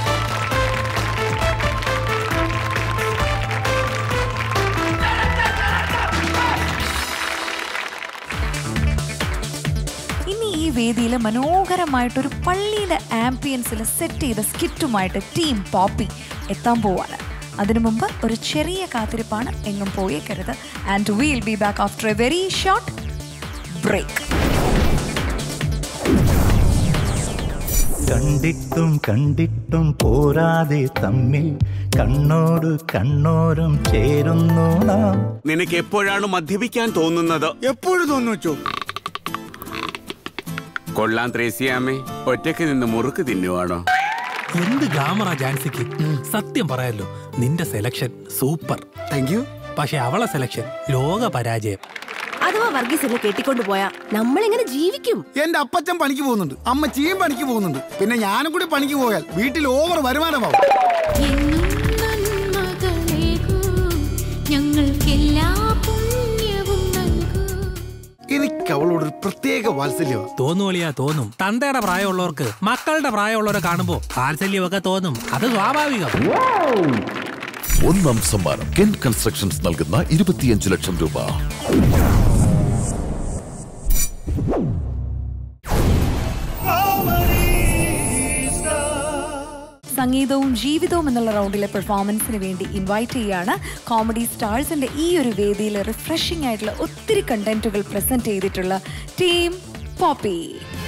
ഇനി ഈ വേദിയിൽ മനോഹരമായിട്ടൊരു പള്ളിയുടെ ആംബിയൻസിൽ സെറ്റ് ചെയ്ത സ്കിറ്റുമായിട്ട് ടീം പോപ്പി എത്താൻ പോവാണ് അതിനു മുമ്പ് ഒരു ചെറിയ കാത്തിരിപ്പാണ് എങ്ങും പോയേക്കരുത് and will be back after a very short break കണ്ടിട്ടും കണ്ടിട്ടും പോരാതെ തമ്മിൽ കണ്ണോട് കണ്ണോരം ചേരുന്നു നാം നിനക്ക് എപ്പോഴാണ് മദ്യപിക്കാൻ തോന്നുന്നത് എപ്പോഴും തോന്നുവച്ചോ കൊള്ളാൻ ത്രേസ്യാമ്മേ ഒറ്റയ്ക്ക് നിന്ന് മുറുക്ക് തിന്നുവാണോ എന്ത് ഗ്ലാമറാ ജാൻസിക്ക് സത്യം പറയാലോ നിന്റെ സെലക്ഷൻ സൂപ്പർ താങ്ക് യു പക്ഷെ അവളെ സെലക്ഷൻ ലോക പരാജയം അഥവാ വർഗീസ് എന്നെ കെട്ടിക്കൊണ്ടു പോയാ നമ്മളെങ്ങനെ ജീവിക്കും എന്റെ അപ്പച്ചൻ പണിക്ക് പോകുന്നുണ്ട് അമ്മച്ചിയും പണിക്ക് പോകുന്നുണ്ട് പിന്നെ ഞാനും കൂടി പണിക്ക് പോയാൽ വീട്ടിൽ ഓവർ വരുമാനമാവും ഞങ്ങൾക്കെല്ലാ പുണ്യവും നൽകൂ എനിക്ക് അവളോട് ഒരു പ്രത്യേക വാത്സല്യമാണ് തോന്നുവളിയാ തോന്നും തന്തയുടെ പ്രായമുള്ളവർക്ക് മക്കളുടെ പ്രായമുള്ളവരെ കാണുമ്പോ വാത്സല്യമൊക്കെ തോന്നും അത് സ്വാഭാവികം ഒന്നാം സമ്മാനം കെൻ കൺസ്ട്രക്ഷൻസ് നൽകുന്ന ഇരുപത്തിയഞ്ച് ലക്ഷം രൂപ സംഗീതവും ജീവിതവും എന്നുള്ള റൗണ്ടിലെ പെർഫോമൻസിന് വേണ്ടി ഇൻവൈറ്റ് ചെയ്യാണ് കോമഡി സ്റ്റാർസിന്റെ ഈ ഒരു വേദിയിൽ റിഫ്രഷിംഗ് ആയിട്ടുള്ള ഒത്തിരി കണ്ടന്റുകൾ പ്രസന്റ് ചെയ്തിട്ടുള്ള ടീം പോപ്പി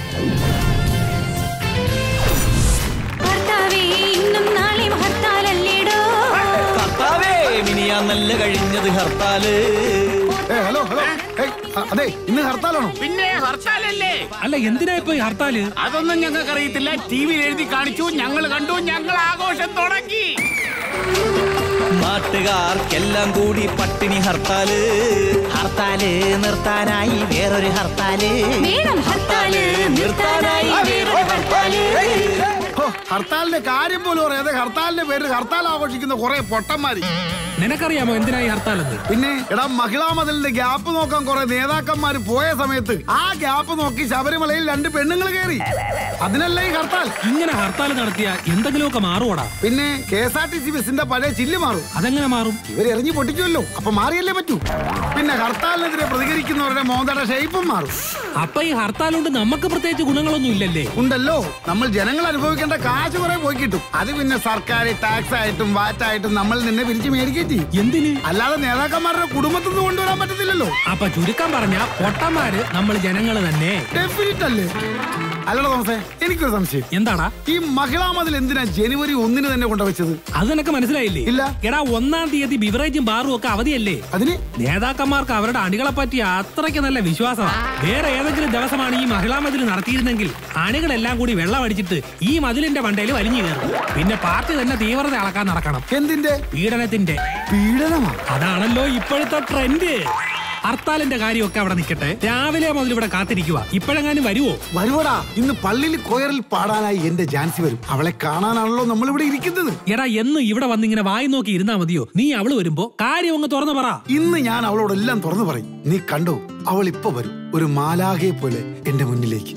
ഭർത്താവേ ഇന്നും നാളെയും ഹർത്താലല്ലേടോ കർത്താവേ മിനിയാന്നല്ല കഴിഞ്ഞത് ഹർത്താല് ഹലോ ഹലോ അതെ ഇന്ന് ഹർത്താലാണോ പിന്നെ ഹർത്താലല്ലേ അല്ല എന്തിനാ ഇപ്പൊ ഈ ഹർത്താല് അതൊന്നും ഞങ്ങൾക്ക് അറിയത്തില്ല ടി വിയിൽ എഴുതി കാണിച്ചു ഞങ്ങൾ കണ്ടു ഞങ്ങൾ ആഘോഷം തുടങ്ങി നാട്ടുകാർക്കെല്ലാം കൂടി പട്ടിണി ഹർത്താല് ഹർത്താല് നിർത്താനായി വേറൊരു ഹർത്താല് വേണം ഹർത്താല് നിർത്താനായി വേറൊരു ഹർത്താല് ഹോ, ഹർത്താലിന്റെ കാര്യം പോലും അറിയാതെ ഹർത്താലിന്റെ പേരിൽ ഹർത്താൽ ആഘോഷിക്കുന്ന കുറെ പൊട്ടന്മാര് നിനക്കറിയാമോ എന്തിനായി ഹർത്താൽ എന്ന് പിന്നെ എടാ മഹിളാ മതിലിന്റെ ഗ്യാപ്പ് നോക്കാൻ കുറെ നേതാക്കന്മാര് പോയ സമയത്ത് ആ ഗ്യാപ്പ് നോക്കി ശബരിമലയിൽ രണ്ട് പെണ്ണുങ്ങൾ കയറി അതിനല്ലേ ഈ ഹർത്താൽ ഇങ്ങനെ ഹർത്താൽ നടത്തിയ എന്തെങ്കിലുമൊക്കെ മാറുവാടാ പിന്നെ K S R T C ബസിന്റെ പഴയ ചില്ല് മാറും അതെങ്ങനെ മാറും ഇവർ എറിഞ്ഞു പൊട്ടിക്കുമല്ലോ അപ്പൊ മാറിയല്ലേ പറ്റൂ പിന്നെ ഹർത്താലിനെതിരെ പ്രതികരിക്കുന്നവരുടെ മോന്തയുടെ ഷേപ്പും മാറും അപ്പൊ ഈ ഹർത്താൽ കൊണ്ട് നമുക്ക് പ്രത്യേകിച്ച് ഗുണങ്ങളൊന്നും ഇല്ലല്ലേ ഉണ്ടല്ലോ നമ്മൾ ജനങ്ങൾ അനുഭവിക്കേണ്ട കാശ് കുറെ പോയി കിട്ടും അത് പിന്നെ സർക്കാർ ടാക്സ് ആയിട്ടും വാറ്റ് ആയിട്ടും നമ്മൾ നിന്നെ പിരിച്ച് മേടിക്കുകയും ചെയ്യും എന്തിന് അല്ലാതെ നേതാക്കന്മാരുടെ കുടുംബത്തിൽ നിന്ന് കൊണ്ടുവരാൻ പറ്റത്തില്ലല്ലോ അപ്പൊ ചുരുക്കം പറഞ്ഞ പൊട്ടന്മാര് നമ്മൾ ജനങ്ങള് തന്നെ ഡെഫിനറ്റ് അല്ലേ അല്ലടാ തോമസേ എനിക്കൊരു സംശയം എന്താടാ ഈ മഹിളാ മതിൽ എന്തിനാ ജനുവരി ഒന്നിന് തന്നെ കൊണ്ടുവച്ചത് അത് നിനക്ക് മനസ്സിലായില്ലേ ഇല്ല എടാ ഒന്നാം തീയതി ബിവറേജും ബാറും ഒക്കെ അവധിയല്ലേ അതിന് നേതാക്കന്മാർക്ക് അവരുടെ അണികളെ പറ്റി അത്രയ്ക്ക് നല്ല വിശ്വാസമാണ് വേറെ ഏതെങ്കിലും ദിവസമാണ് ഈ മഹിളാ മതിൽ നടത്തിയിരുന്നെങ്കിൽ അണികളെല്ലാം കൂടി വെള്ളം അടിച്ചിട്ട് ഈ മതിലിന്റെ മണ്ടയിൽ വലിഞ്ഞു കയറും പിന്നെ പാർട്ടി തന്നെ തീവ്രത അളക്കാൻ നടക്കണം എന്തിന്റെ പീഡനത്തിന്റെ പീഡനമാ അതാണല്ലോ ഇപ്പോഴത്തെ ട്രെൻഡ് ഹർത്താലിന്റെ കാര്യമൊക്കെ അവിടെ നിൽക്കട്ടെ രാവിലെ മുതൽ ഇവിടെ കാത്തിരിക്കുക ഇപ്പോഴെങ്ങാനും വരുവോ വരുവടാ ഇന്ന് പള്ളിയിൽ കൊയറിൽ പാടാനായി എന്റെ ജാൻസി വരും അവളെ കാണാനാണല്ലോ നമ്മൾ ഇവിടെ ഇരിക്കുന്നത് എടാ എന്ന് ഇവിടെ വന്നിങ്ങനെ വായി നോക്കി ഇരുന്നാ മതിയോ നീ അവള് വരുമ്പോ കാര്യം അങ്ങ് തുറന്നു പറ ഇന്ന് ഞാൻ അവളോടെല്ലാം തുറന്നു പറയും നീ കണ്ടോ അവൾ ഇപ്പൊ വരും ഒരു മാലാഖയെ പോലെ എന്റെ മുന്നിലേക്ക്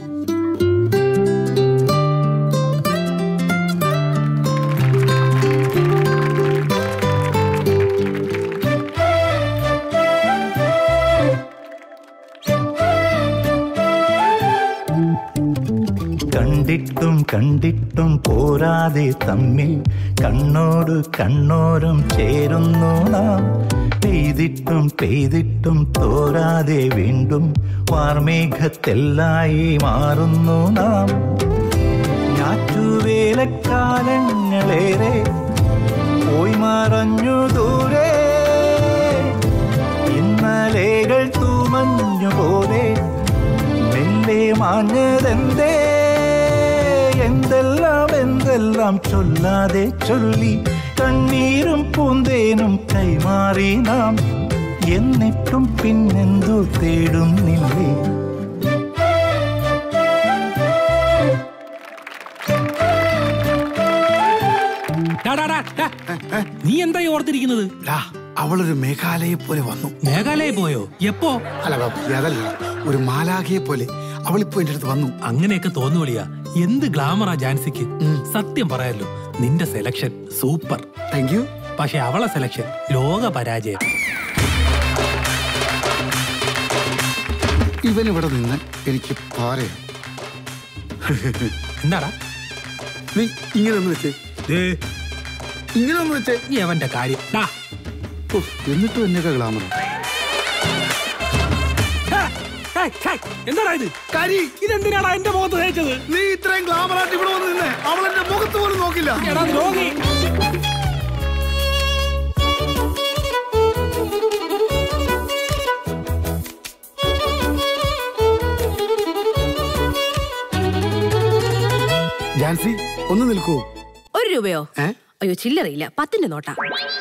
കണ്ടിട്ടും കണ്ടിട്ടും പോരാതെ തമ്മിൽ കണ്ണോട് കണ്ണോരം ചേരുന്നു നാം പെയ്തിട്ടും പെയ്തിട്ടും തോരാതെ വീണ്ടും വാർമേഘത്തെല്ലായി മാറുന്നു നാം ഞാറ്റുവേലക്കാലങ്ങളേറെ പോയി മറഞ്ഞു ദൂരെ ഇന്നലേകൾ തൂമഞ്ഞു പോലെ മെല്ലെ മാഞ്ഞതെന്തേ എന്തെല്ലാം എന്തെല്ലാം ചൊല്ലാതെ ചൊല്ലി കണ്ണീരും പൂന്തേനും കൈമാറി നാം എന്നിട്ടും പിന്നെന്തു തേടുന്നില്ലേ ഡാ, ഡാ, ഡാ, ഡാ. നീ എന്തായി ഓർത്തിരിക്കുന്നത് ഡാ, അവളൊരു മേഘാലയെ പോലെ വന്നു മേഘാലയ പോയോ എപ്പോ അല്ല ബാബു, അതല്ല ഒരു മാലാഖയെ പോലെ അവളിപ്പോ എന്റെ അടുത്ത് വന്നു അങ്ങനെയൊക്കെ തോന്നുവളിയാ എന്ത് ഗ്ലാമറാ ജാൻസിക്ക് സത്യം പറയാലോ നിന്റെ സെലക്ഷൻ സൂപ്പർ താങ്ക് യു പക്ഷെ അവളെ സെലക്ഷൻ ലോക പരാജയം ഇവൻ ഇവിടെ നിന്ന് എനിക്ക് പാരയാണ് എന്താടാ നീ ഇങ്ങനെ ഒന്ന് വെച്ചേ ഇങ്ങനെ ഒന്ന് വെച്ചേ ഈ അവന്റെ കാര്യം ഡാ ഉഫ്, എന്നിട്ടും എന്നൊക്കെ ഗ്ലാമർ ഹേയ്, ഹേയ്, എന്താടാ ഇത് കരി ഇതെന്തിനാടാ എന്റെ മുഖത്ത് തേച്ചത് നീ ഇത്രയും ഗ്ലാമർ ആയിട്ട് ഇവിടെ വന്ന് നിന്നേ അവൾ എന്റെ മുഖത്ത് പോലും നോക്കില്ല എടാ രോഗി ജാൻസി ഒന്ന് നിൽക്കൂ ഒരു രൂപയോ ഏ? അയ്യോ ചില്ലറയില്ല പത്തിന്റെ നോട്ടാ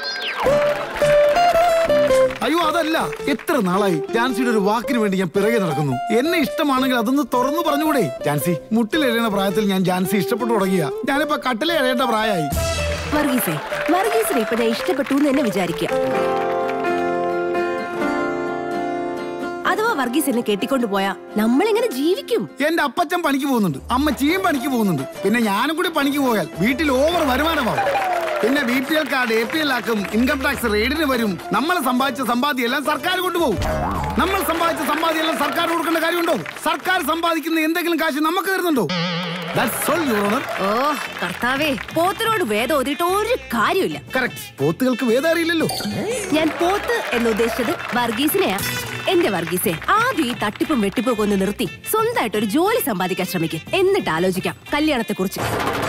അയ്യോ അതല്ല എത്ര നാളായി ജാൻസിയുടെ ഒരു വാക്കിന് വേണ്ടി ഞാൻ പിറകെ നടക്കുന്നു എന്നെ ഇഷ്ടമാണെങ്കിൽ അതൊന്ന് തുറന്നു പറഞ്ഞുകൂടെ ജാൻസി മുട്ടിലെഴുതുന്ന പ്രായത്തിൽ ഞാൻ ജാൻസി ഇഷ്ടപ്പെട്ടു തുടങ്ങിയ ഞാനിപ്പോ കട്ടിലെ എഴയേണ്ട പ്രായമായി വർഗീസേ വർഗീസിനെ ഇപ്പൊ ഞാൻ ഇഷ്ടപ്പെട്ടു എന്ന് തന്നെ വിചാരിക്കുക അഥവാ വർഗീസ് എന്നെ കെട്ടിക്കൊണ്ടു പോയാ നമ്മളെങ്ങനെ ജീവിക്കും എന്റെ അപ്പച്ചൻ പണിക്ക് പോകുന്നുണ്ട് അമ്മച്ചിയും പണിക്ക് പോകുന്നുണ്ട് പിന്നെ ഞാനും കൂടി പണിക്ക് പോയാൽ വീട്ടിൽ ഓവർ വരുമാനമാവും പിന്നെ B P L card A P L ആക്കും ഇൻകം ടാക്സ് റെയ്ഡിന് വരും നമ്മൾ സമ്പാദിച്ച സമ്പാദ്യം എല്ലാം സർക്കാർ കൊണ്ടുപോകും നമ്മൾ സമ്പാദിച്ച സമ്പാദ്യം എല്ലാം സർക്കാർ കൊടുക്കേണ്ട കാര്യമുണ്ടോ സർക്കാർ സമ്പാദിക്കുന്ന എന്തെങ്കിലും കാശ് നമുക്ക് തരുന്നുണ്ടോ That's all, Your Honor. ഓ കർത്താവേ പോത്തിനോട് വേദം ഓതിയിട്ട് ഒരു കാര്യമില്ല Correct. പോത്തുകൾക്ക് വേദം അറിയില്ലല്ലോ ഞാൻ പോത്ത് എന്ന് ഉദ്ദേശിച്ചത് വർഗീസിനെയാ എന്റെ വർഗീസെ ആദ്യം ഈ തട്ടിപ്പും വെട്ടിപ്പും ഒക്കെ ഒന്ന് നിർത്തി സ്വന്തമായിട്ട് ഒരു ജോലി സമ്പാദിക്കാൻ ശ്രമിക്കും എന്നിട്ട് ആലോചിക്കാം കല്യാണത്തെ കുറിച്ച്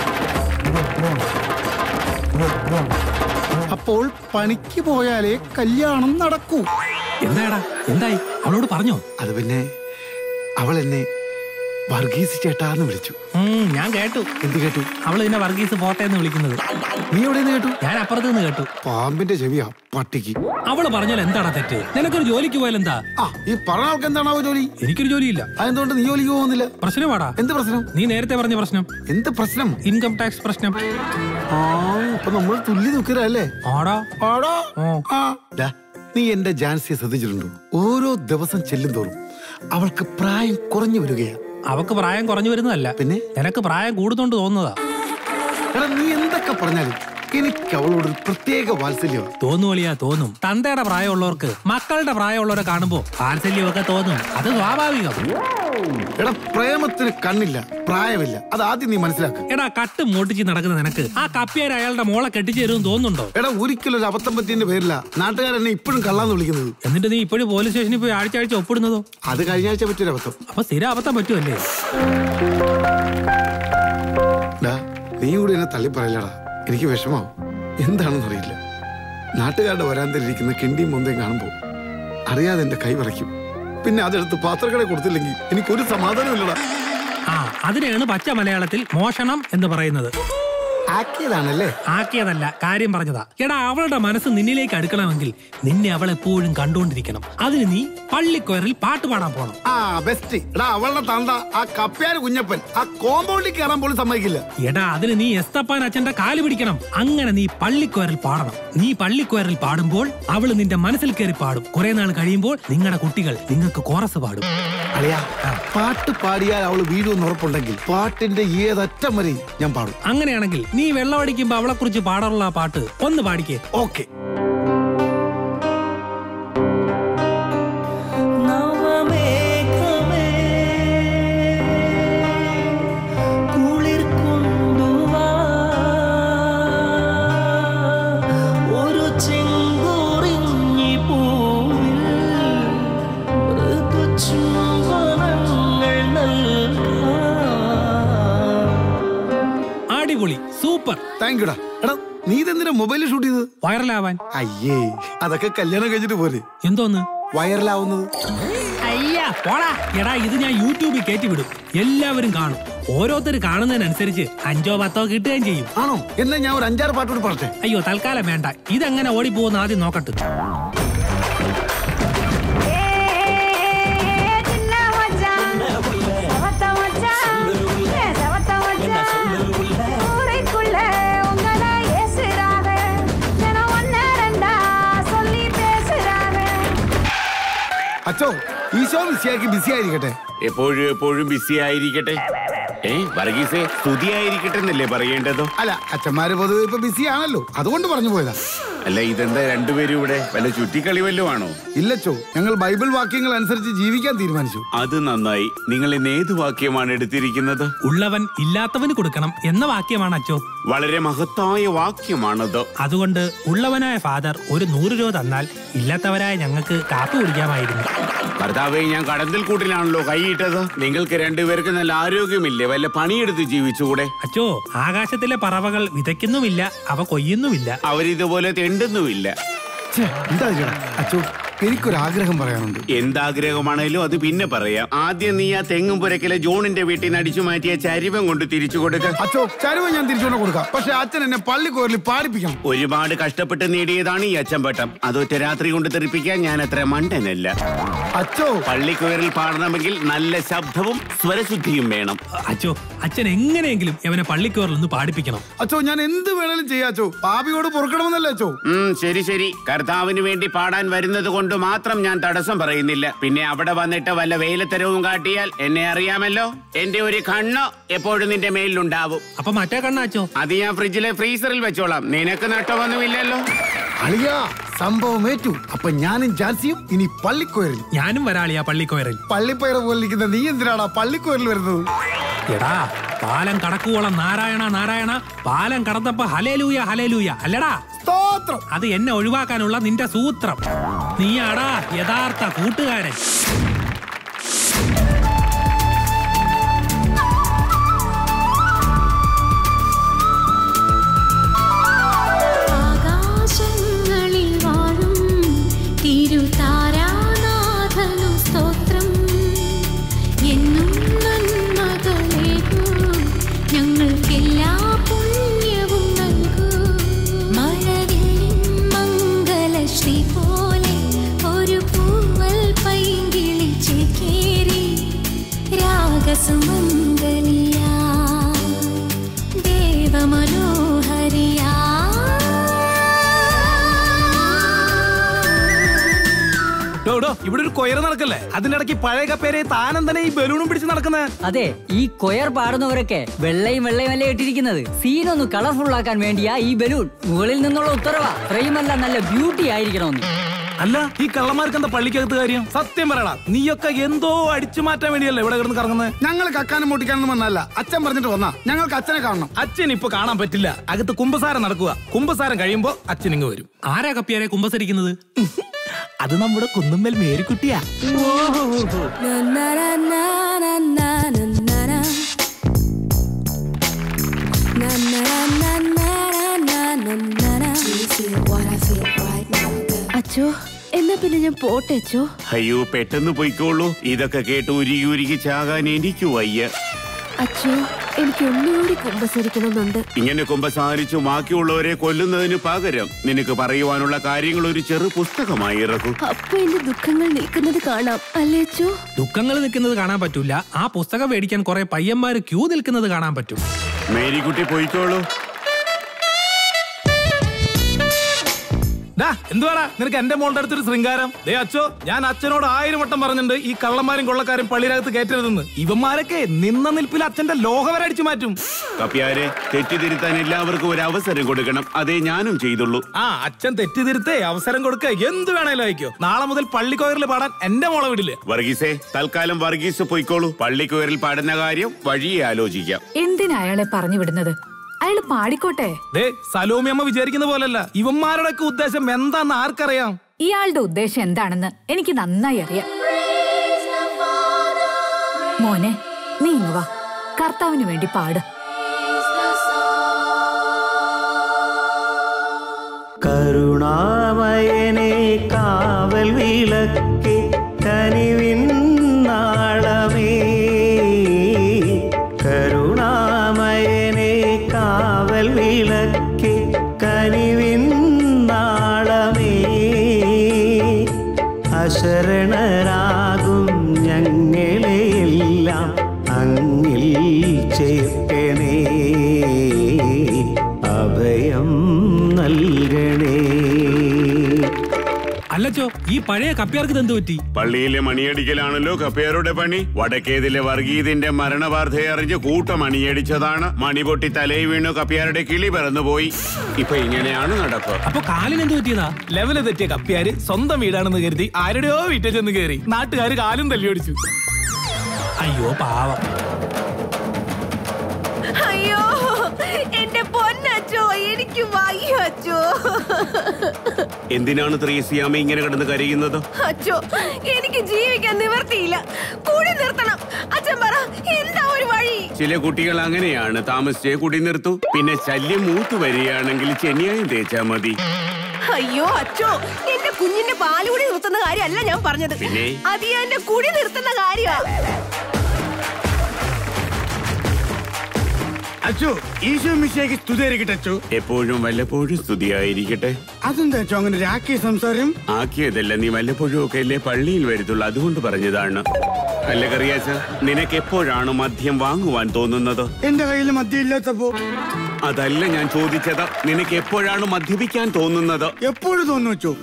അപ്പോൾ പണിക്ക് പോയാലേ കല്യാണം നടക്കൂ എന്താടാ എന്തായി അവളോട് പറഞ്ഞോ അത് പിന്നെ അവൾ എന്നെ വർഗീസ് ചേട്ടാന്ന് വിളിച്ചു ഉം, ഞാൻ കേട്ടു എന്ത് കേട്ടു അവള് നിന്നെ വർഗീസ് പോട്ടെ എന്ന് വിളിക്കുന്നത് നീ എവിടെ നിന്ന് കേട്ടു ഞാൻ അപ്പുറത്ത് നിന്ന് കേട്ടു പാമ്പിന്റെ ചെവിയാ പട്ടിക്ക് അവള് പറഞ്ഞാൽ എന്താടാ തെറ്റ് നിനക്കൊരു ജോലിക്ക് പോയാൽ എന്താ ആ ഈ പറഞ്ഞ ആൾക്ക് എന്താണാവോ ജോലി എനിക്കൊരു ജോലിയില്ല അതെന്തുകൊണ്ട് നീ ജോലിക്ക് പോകുന്നില്ല പ്രശ്നമാടാ എന്ത് പ്രശ്നം നീ നേരത്തെ പറഞ്ഞ പ്രശ്നം എന്ത് പ്രശ്നം ഇൻകം ടാക്സ് പ്രശ്നം ആ ഇപ്പൊ നമ്മൾ തുല്യ നിൽക്കരല്ലേ ആടാ ആടാ ആ ദാ, നീ എന്റെ ജാൻസിയെ ശ്രദ്ധിച്ചിട്ടുണ്ടോ ഓരോ ദിവസം ചെല്ലും തോറും അവൾക്ക് പ്രായം കുറഞ്ഞു വരികയാ അവക്ക് പ്രായം കുറഞ്ഞു വരുന്നതല്ല പിന്നെ നിനക്ക് പ്രായം കൂടുന്നോണ്ട് തോന്നുന്നതാ എടാ നീ എന്തൊക്കെ പറഞ്ഞാലും എനിക്ക് അവളോട് ഒരു പ്രത്യേക വാത്സല്യമാണ് തോന്നുവളിയാ തോന്നും തന്തയുടെ പ്രായമുള്ളവർക്ക് മക്കളുടെ പ്രായമുള്ളവരെ കാണുമ്പോ വാത്സല്യമൊക്കെ തോന്നും അത് സ്വാഭാവികം എടാ പ്രേമത്തിന് കണ്ണില്ല പ്രായമില്ല അത് ആദ്യം നീ മനസ്സിലാക്കുക എടാ കട്ട് മോട്ടിച്ച് നടക്കുന്ന നിനക്ക് ആ കപ്പിയാർ അയാളുടെ മോളെ കെട്ടിച്ചു തരുമെന്ന് തോന്നുന്നുണ്ടോ എടാ ഒരിക്കലും ഒരു അബദ്ധം പറ്റിയതിന്റെ പേരില്ല നാട്ടുകാരെന്നെ ഇപ്പോഴും കള്ളാന്ന് വിളിക്കുന്നത് എന്നിട്ട് നീ ഇപ്പോഴും പോലീസ് സ്റ്റേഷനിൽ പോയി ആഴ്ച ആഴ്ച ഒപ്പിടുന്നതോ അത് കഴിഞ്ഞ ആഴ്ച പറ്റിയൊരു അബദ്ധം അപ്പൊ സ്ഥിരം അബദ്ധം പറ്റുമല്ലേ ഡാ, നീ കൂടി എന്നെ തള്ളി പറയില്ലടാ എനിക്ക് വിഷമാവും എന്താണെന്ന് അറിയില്ല നാട്ടുകാരുടെ വരാന്തരിയിരിക്കുന്ന കിണ്ടിയും മൊന്തയും കാണുമ്പോൾ അറിയാതെ എന്റെ കൈ വിറയ്ക്കും പിന്നെ അതെടുത്ത് പാത്രക്കട കൊടുത്തില്ലെങ്കിൽ എനിക്കൊരു സമാധാനമില്ലടാ ആ അതിനെയാണ് പച്ച മലയാളത്തിൽ മോഷണം എന്ന് പറയുന്നത് ആക്കിയതാണല്ലേ ആക്കിയതല്ല കാര്യം പറഞ്ഞതാ എടാ അവളുടെ മനസ്സ് നിന്നിലേക്ക് അടുക്കണമെങ്കിൽ നിന്നെ അവൾ എപ്പോഴും കണ്ടുകൊണ്ടിരിക്കണം അതിന് നീ പള്ളിക്കൊയറിൽ പാട്ട് പാടാൻ പോണം ആ ബെസ്റ്റ് എടാ അവളുടെ തന്ത ആ കപ്പ്യാര് കുഞ്ഞപ്പൻ ആ കോമ്പൗണ്ടിൽ കയറാൻ പോലും സമ്മതിക്കില്ല എടാ അതിന് നീ എസ്തപ്പാൻ അച്ഛന്റെ കാല് പിടിക്കണം അങ്ങനെ നീ പള്ളിക്കൊയറിൽ പാടണം നീ പള്ളിക്കൊയറിൽ പാടുമ്പോൾ അവള് നിന്റെ മനസ്സിൽ കയറി പാടും കുറെ നാൾ കഴിയുമ്പോൾ നിങ്ങളുടെ കുട്ടികൾ നിങ്ങൾക്ക് കോറസ് പാടും അളിയാ പാട്ട് പാടിയാൽ അവള് വീഴുമെന്ന് ഉറപ്പുണ്ടെങ്കിൽ പാട്ടിന്റെ ഏതറ്റം വരെ ഞാൻ പാടും അങ്ങനെയാണെങ്കിൽ നീ വെള്ളമടിക്കുമ്പോ അവളെ കുറിച്ച് പാടാറുള്ള ആ പാട്ട് ഒന്ന് പാടിക്കേ ഓക്കെ നവമേഘമേ കുളിർ കൊണ്ടുവാ ഒരു ചെങ്കുറിഞ്ഞി പൂവിൽ ഋതുചുംബനങ്ങൾ നൽകാം അടിപൊളി സൂപ്പർ താങ്ക് യുടാ എടാ നീ ഇതെന്തിനാ മൊബൈലിൽ ഷൂട്ട് ചെയ്തത് വൈറലാവാൻ അയ്യേ അതൊക്കെ കല്യാണം കഴിഞ്ഞിട്ട് പോരെ എന്തോന്ന് വൈറലാവുന്നത് അയ്യാ പോടാ എടാ ഇത് ഞാൻ യൂട്യൂബിൽ കയറ്റി വിടും എല്ലാവരും കാണും ഓരോരുത്തർ കാണുന്നതിനനുസരിച്ച് അഞ്ചോ പത്തോ കിട്ടുകയും ചെയ്യും ആണോ എന്നാ ഞാൻ ഒരു അഞ്ചാറ് പാട്ടോട് പറട്ടെ അയ്യോ തൽക്കാലം വേണ്ട ഇതെങ്ങനെ ഓടിപ്പോകുന്ന ആദ്യം നോക്കട്ടെ അച്ചോ ഈശോ മിസ്സിയാക്കി ബിസി ആയിരിക്കട്ടെ എപ്പോഴും എപ്പോഴും ബിസി ആയിരിക്കട്ടെ ഏ വർഗീസേ സ്തുതി ആയിരിക്കട്ടെ എന്നല്ലേ പറയേണ്ടതോ അല്ല അച്ഛന്മാര് പൊതുവെ ഇപ്പൊ ബിസി ആണല്ലോ അതുകൊണ്ട് പറഞ്ഞു പോയതാ അല്ല ഇതെന്താ രണ്ടുപേരും ഇവിടെ വല്ല ചുറ്റിക്കളി വല്ലതും ആണോ ഇല്ലച്ചോ ഞങ്ങൾ ബൈബിൾ വാക്യങ്ങൾ അനുസരിച്ച് ജീവിക്കാൻ തീരുമാനിച്ചു അത് നന്നായി നിങ്ങൾ ഇന്ന് ഏത് വാക്യമാണ് എടുത്തിരിക്കുന്നത് ഉള്ളവൻ ഇല്ലാത്തവന് കൊടുക്കണം എന്ന വാക്യമാണ് അച്ചോ വളരെ മഹത്തായ വാക്യമാണത് അതുകൊണ്ട് ഉള്ളവനായ ഫാദർ ഒരു നൂറ് രൂപ തന്നാൽ ഇല്ലാത്തവരായ ഞങ്ങൾക്ക് കാപ്പി കുടിക്കാമായിരുന്നു ഭർത്താവെ ഞാൻ കടന്തൽ കൂട്ടിലാണല്ലോ കൈയിട്ടത് നിങ്ങൾക്ക് രണ്ടുപേർക്ക് നല്ല ആരോഗ്യമില്ലേ വല്ല പണിയെടുത്ത് ജീവിച്ചുകൂടെ അച്ചോ ആകാശത്തിലെ പറവകൾ വിതയ്ക്കുന്നുമില്ല അവ കൊയ്യുന്നുമില്ല അവരിതുപോലെ തെണ്ടുന്നുമില്ല ഛേ, എന്താ ചേട്ടാ അച്ചോ എനിക്കൊരാഗ്രഹം പറയാനുണ്ട് എന്താഗ്രഹമാണേലും അത് പിന്നെ പറയാം ആദ്യം നീ ആ തെങ്ങും പുരക്കിലെ ജോണിന്റെ വീട്ടിൽ നിന്ന് അടിച്ചു മാറ്റിയ ചരിവം കൊണ്ട് തിരിച്ചു കൊടുക്ക അച്ചോ ചരുവ ഞാൻ തിരിച്ചുകൊണ്ട് കൊടുക്കാം പക്ഷെ അച്ഛൻ എന്നെ പള്ളിക്കോരിൽ പാടിപ്പിക്കണം ഒരുപാട് കഷ്ടപ്പെട്ട് നേടിയതാണ് ഈ അച്ചമ്പട്ടം അതൊറ്റ രാത്രി കൊണ്ട് തെറിപ്പിക്കാൻ ഞാൻ അത്ര മണ്ടനല്ല അച്ചോ പള്ളിക്കുയറിൽ പാടണമെങ്കിൽ നല്ല ശബ്ദവും സ്വരശുദ്ധിയും വേണം അച്ചോ അച്ഛൻ എങ്ങനെയെങ്കിലും അവനെ പള്ളിക്കോറിൽ ഒന്ന് പാടിപ്പിക്കണം അച്ചോ ഞാൻ എന്ത് വേണേലും ചെയ്യാച്ചോ പാപിയോട് പൊറുക്കണമെന്നല്ലേ അച്ചോ ഉം, ശരി ശരി കർത്താവിന് വേണ്ടി പാടാൻ വരുന്നത് കൊണ്ട് മാത്രം ഞാൻ തടസ്സം പറയുന്നില്ല പിന്നെ അവിടെ വന്നിട്ട് വല്ല വെയിലത്തരവും കാട്ടിയാൽ എന്നെ അറിയാമല്ലോ എന്റെ ഒരു കണ്ണ് എപ്പോഴും നിന്റെ മേലിലുണ്ടാവും അപ്പൊ മറ്റേ കണ്ണാച്ചോ അത് ഞാൻ ഫ്രിഡ്ജിലെ ഫ്രീസറിൽ വെച്ചോളാം നിനക്ക് നഷ്ടമൊന്നുമില്ലല്ലോ അളിയാ സംഭവം ഏറ്റു അപ്പൊ ഞാനും ജാൻസിയും ഇനി പള്ളിക്കോരിൽ ഞാനും വരാളിയാ പള്ളിക്കോയറിൽ പള്ളിപ്പയർ പോലെ ഇരിക്കുന്ന നീ എന്തിനാടാ പള്ളിക്കോരിൽ വരുന്നത് എടാ പാലം കടക്കുവോളം നാരായണ നാരായണ പാലം കടന്നപ്പോ ഹലേലൂയ ഹലേലൂയ അല്ലടാ സ്തോത്രം അത് എന്നെ ഒഴിവാക്കാനുള്ള നിന്റെ സൂത്രം നീയാടാ യഥാർത്ഥ കൂട്ടുകാരൻ ആകാശങ്ങളിൽ വാഴും തിരുതാരാനാഥനു സ്തോത്രം എന്നും നന്മ സുമംഗലിയാ ദേവമനോഹരിയാ ഡോ, ഡോ, ഇവിടെ ഒരു കൊയർ നടക്കല്ലേ അതിന്റെ ഇടയ്ക്ക് പഴയ കപ്പേരെ താനം തന്നെ ഈ ബലൂണും പിടിച്ച് നടക്കുന്നത് അതെ ഈ കൊയർ പാടുന്നവരൊക്കെ വെള്ളയും വെള്ളയും അല്ലേ ഇട്ടിരിക്കുന്നത് സീനൊന്ന് കളർഫുൾ ആക്കാൻ വേണ്ടിയാ ഈ ബലൂൺ മുകളിൽ നിന്നുള്ള ഉത്തരവാ ഫ്രെയിമല്ല നല്ല ബ്യൂട്ടി ആയിരിക്കണമെന്ന് അല്ല ഈ കള്ളന്മാർക്ക് എന്താ പള്ളിക്കകത്ത് കാര്യം സത്യം പറയടാ നീയൊക്കെ എന്തോ അടിച്ചു മാറ്റാൻ വേണ്ടിയല്ലേ ഇവിടെ കിടന്ന് കറങ്ങുന്നത് ഞങ്ങൾ കക്കാനും മുട്ടിക്കാനും വന്നല്ല അച്ഛൻ പറഞ്ഞിട്ട് വന്നാ ഞങ്ങൾക്ക് അച്ഛനെ കാണണം അച്ഛൻ ഇപ്പൊ കാണാൻ പറ്റില്ല അകത്ത് കുംഭസാരം നടക്കുക കുംഭസാരം കഴിയുമ്പോ അച്ഛൻ ഇങ്ങ് വരും ആരാ കപ്പിയാരെ കുമ്പസരിക്കുന്നത് അത് നമ്മുടെ കുന്നുമ്മൽ മേരിക്കുട്ടിയാ അച്ചോ എന്നാ പിന്നെ ഞാൻ പോട്ടെ അച്ചോ അയ്യോ പെട്ടെന്ന് പൊയ്ക്കോളൂ ഇതൊക്കെ കേട്ട് ഉരുകി ഉരുകി ചാകാൻ എനിക്ക് വയ്യ അച്ചോ എനിക്ക് ഒന്നുകൂടി കുമ്പസരിക്കണമെന്നുണ്ട് ഇങ്ങനെ കുമ്പസാരിച്ചു ബാക്കിയുള്ളവരെ കൊല്ലുന്നതിന് പകരം നിനക്ക് പറയുവാനുള്ള കാര്യങ്ങൾ ഒരു ചെറു പുസ്തകമായി ഇറക്കും അപ്പൊ എന്റെ ദുഃഖങ്ങൾ നിൽക്കുന്നത് കാണാം അല്ലേ അച്ചോ ദുഃഖങ്ങൾ നിൽക്കുന്നത് കാണാൻ പറ്റൂല ആ പുസ്തകം മേടിക്കാൻ കുറെ പയ്യന്മാര് ക്യൂ നിൽക്കുന്നത് കാണാൻ പറ്റും മേരിക്കുട്ടി പൊയ്ക്കോളൂ ഡാ എന്തുവാടാ നിനക്ക് എന്റെ മോളുടെ അടുത്തൊരു ശൃംഗാരം ദേ അച്ഛോ ഞാൻ അച്ഛനോട് ആയിരം വട്ടം പറഞ്ഞിട്ടുണ്ട് ഈ കള്ളന്മാരും കൊള്ളക്കാരും പള്ളിയിലകത്ത് കയറ്റരുതെന്ന് ഇവന്മാരൊക്കെ നിന്ന നിൽപ്പിൽ അച്ഛന്റെ ലോഹം വരെ അടിച്ചു മാറ്റും കപ്പ്യാരെ തെറ്റിതിരുത്താൻ എല്ലാവർക്കും ഒരു അവസരം കൊടുക്കണം അതേ ഞാനും ചെയ്തുള്ളൂ ആ അച്ഛൻ തെറ്റിതിരുത്തേ അവസരം കൊടുക്ക എന്ത് വേണേലും അയക്കോ നാളെ മുതൽ പള്ളിക്കോയറിൽ പാടാൻ എന്റെ മോളെ വിടില്ല വർഗീസേ തൽക്കാലം വർഗീസ് പൊയ്ക്കോളൂ പള്ളിക്കുയറിൽ പാടുന്ന കാര്യം വഴിയെ ആലോചിക്കാം എന്തിനാ അയാളെ പറഞ്ഞു വിടുന്നത് അയാള് പാടിക്കോട്ടെ ദേ സലോമി അമ്മ വിചാരിക്കുന്ന പോലല്ല ഇവന്മാരുടെ ഒക്കെ ഉദ്ദേശം എന്താന്ന് ആർക്കറിയാം ഇയാളുടെ ഉദ്ദേശം എന്താണെന്ന് എനിക്ക് നന്നായി അറിയാം മോനെ നീ ഇങ്ങ് വാ കർത്താവിന് വേണ്ടി പാട് കരുണാമയനെ കാവൽ വിളക്കെ കനിവിൻ നാളമേ കരുണാമയനെ കാവൽ വിളക്കെ കനിവിൻ നാളമേ അശരണരാകും ഞങ്ങളെയെല്ലാം അങ്ങിൽ ചേർക്കണേ അഭയം നൽകണേ അല്ലച്ചോ ഈ പഴയ കപ്പിയാർക്ക് എന്ത് പറ്റി പള്ളിയിലെ മണിയടിക്കലാണല്ലോ കപ്പേരുടെ പണി വടക്കേതിലെ വർഗീതിന്റെ മരണവാർത്തയെ അറിഞ്ഞ് കൂട്ടം മണിയടിച്ചതാണ് മണി പൊട്ടി തലയിൽ വീണു കപ്പിയാരുടെ കിളി പറന്നുപോയി ഇപ്പൊ ഇങ്ങനെയാണ് നടപ്പ് അപ്പൊ കാലിന് എന്ത് പറ്റിയതാ ലെവല് തെറ്റിയ കപ്പിയാര് സ്വന്തം വീടാണെന്ന് കരുതി ആരുടെയോ വീട്ടിൽ ചെന്ന് കയറി നാട്ടുകാര് കാലും തല്ലിയോടിച്ചു അയ്യോ പാവം അയ്യോ എന്റെ പൊന്നച്ചോ എനിക്ക് വയ്യ അച്ചോ എന്തിനാണ് ത്രീസിയാമ ഇങ്ങനെ കിടന്ന് കരയുന്നത് അച്ചോ എനിക്ക് ജീവിക്കാൻ നിവർത്തിയില്ല കൂടി നിർത്തണം അച്ഛൻ പറ എന്താ ഒരു വഴി ചില കുട്ടികൾ അങ്ങനെയാണ് താമസിച്ചേ കുടി നിർത്തൂ പിന്നെ ശല്യം മൂത്തു വരികയാണെങ്കിൽ ചെന്നിയായും തേച്ചാ മതി അയ്യോ അച്ചോ എന്റെ കുഞ്ഞിന്റെ പാലുകൂടി നിർത്തുന്ന കാര്യമല്ല ഞാൻ പറഞ്ഞത് പിന്നെ? അത് ഞാൻ എന്റെ കുടി നിർത്തുന്ന കാര്യമാ അച്ചു ഈശോ മിശയ്ക്ക് സ്തുതിയായിരിക്കട്ടെ അച്ചു എപ്പോഴും വല്ലപ്പോഴും സ്തുതിയായിരിക്കട്ടെ അതെന്താ അച്ചു അങ്ങനെ രാക്കി സംസാരം ആക്കിയതല്ല നീ വല്ലപ്പോഴും ഒക്കെ അല്ലേ പള്ളിയിൽ വരുത്തുള്ളൂ അതുകൊണ്ട് പറഞ്ഞതാണ് അല്ല കറിയാച്ച നിനക്ക് എപ്പോഴാണ് മദ്യം വാങ്ങുവാൻ തോന്നുന്നത് എന്റെ കയ്യിൽ മദ്യം ഇല്ലാത്തപ്പോ അതല്ല ഞാൻ ചോദിച്ചത് നിനക്ക് എപ്പോഴാണ് മദ്യപിക്കാൻ തോന്നുന്നത് എപ്പോഴും തോന്നു വെച്ചു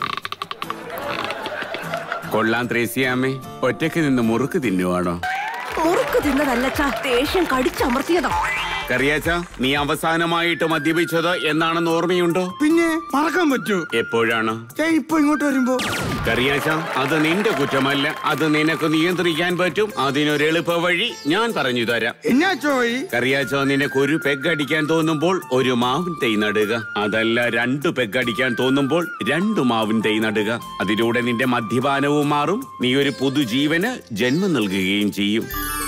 കൊള്ളാൻ ത്രേസ്യാമ്മേ ഒറ്റയ്ക്ക് നിന്ന് മുറുക്ക് തിന്നുവാണോ മുറുക്ക് തിന്നതല്ല ദേഷ്യം കടിച്ചമർത്തിയതാ കറിയാച്ച നീ അവസാനമായിട്ട് മദ്യപിച്ചത് എന്നാണെന്ന് ഓർമ്മയുണ്ടോ പിന്നെ മറക്കാൻ പറ്റൂ എപ്പോഴാണ് ദേ ഇപ്പൊ ഇങ്ങോട്ട് വരുമ്പോ കറിയാച്ച അത് നിന്റെ കുറ്റമല്ല അത് നിനക്ക് നിയന്ത്രിക്കാൻ പറ്റും അതിനൊരു എളുപ്പ വഴി ഞാൻ പറഞ്ഞു തരാം എന്നാ ചോയി കറിയാച്ചോ നിനക്ക് ഒരു പെഗ് അടിക്കാൻ തോന്നുമ്പോൾ ഒരു മാവിൻ തൈ നടുക അതല്ല രണ്ട് പെഗ് അടിക്കാൻ തോന്നുമ്പോൾ രണ്ട് മാവിൻ തൈ നടുക അതിലൂടെ നിന്റെ മദ്യപാനവും മാറും നീ ഒരു പുതുജീവന് ജന്മം നൽകുകയും ചെയ്യും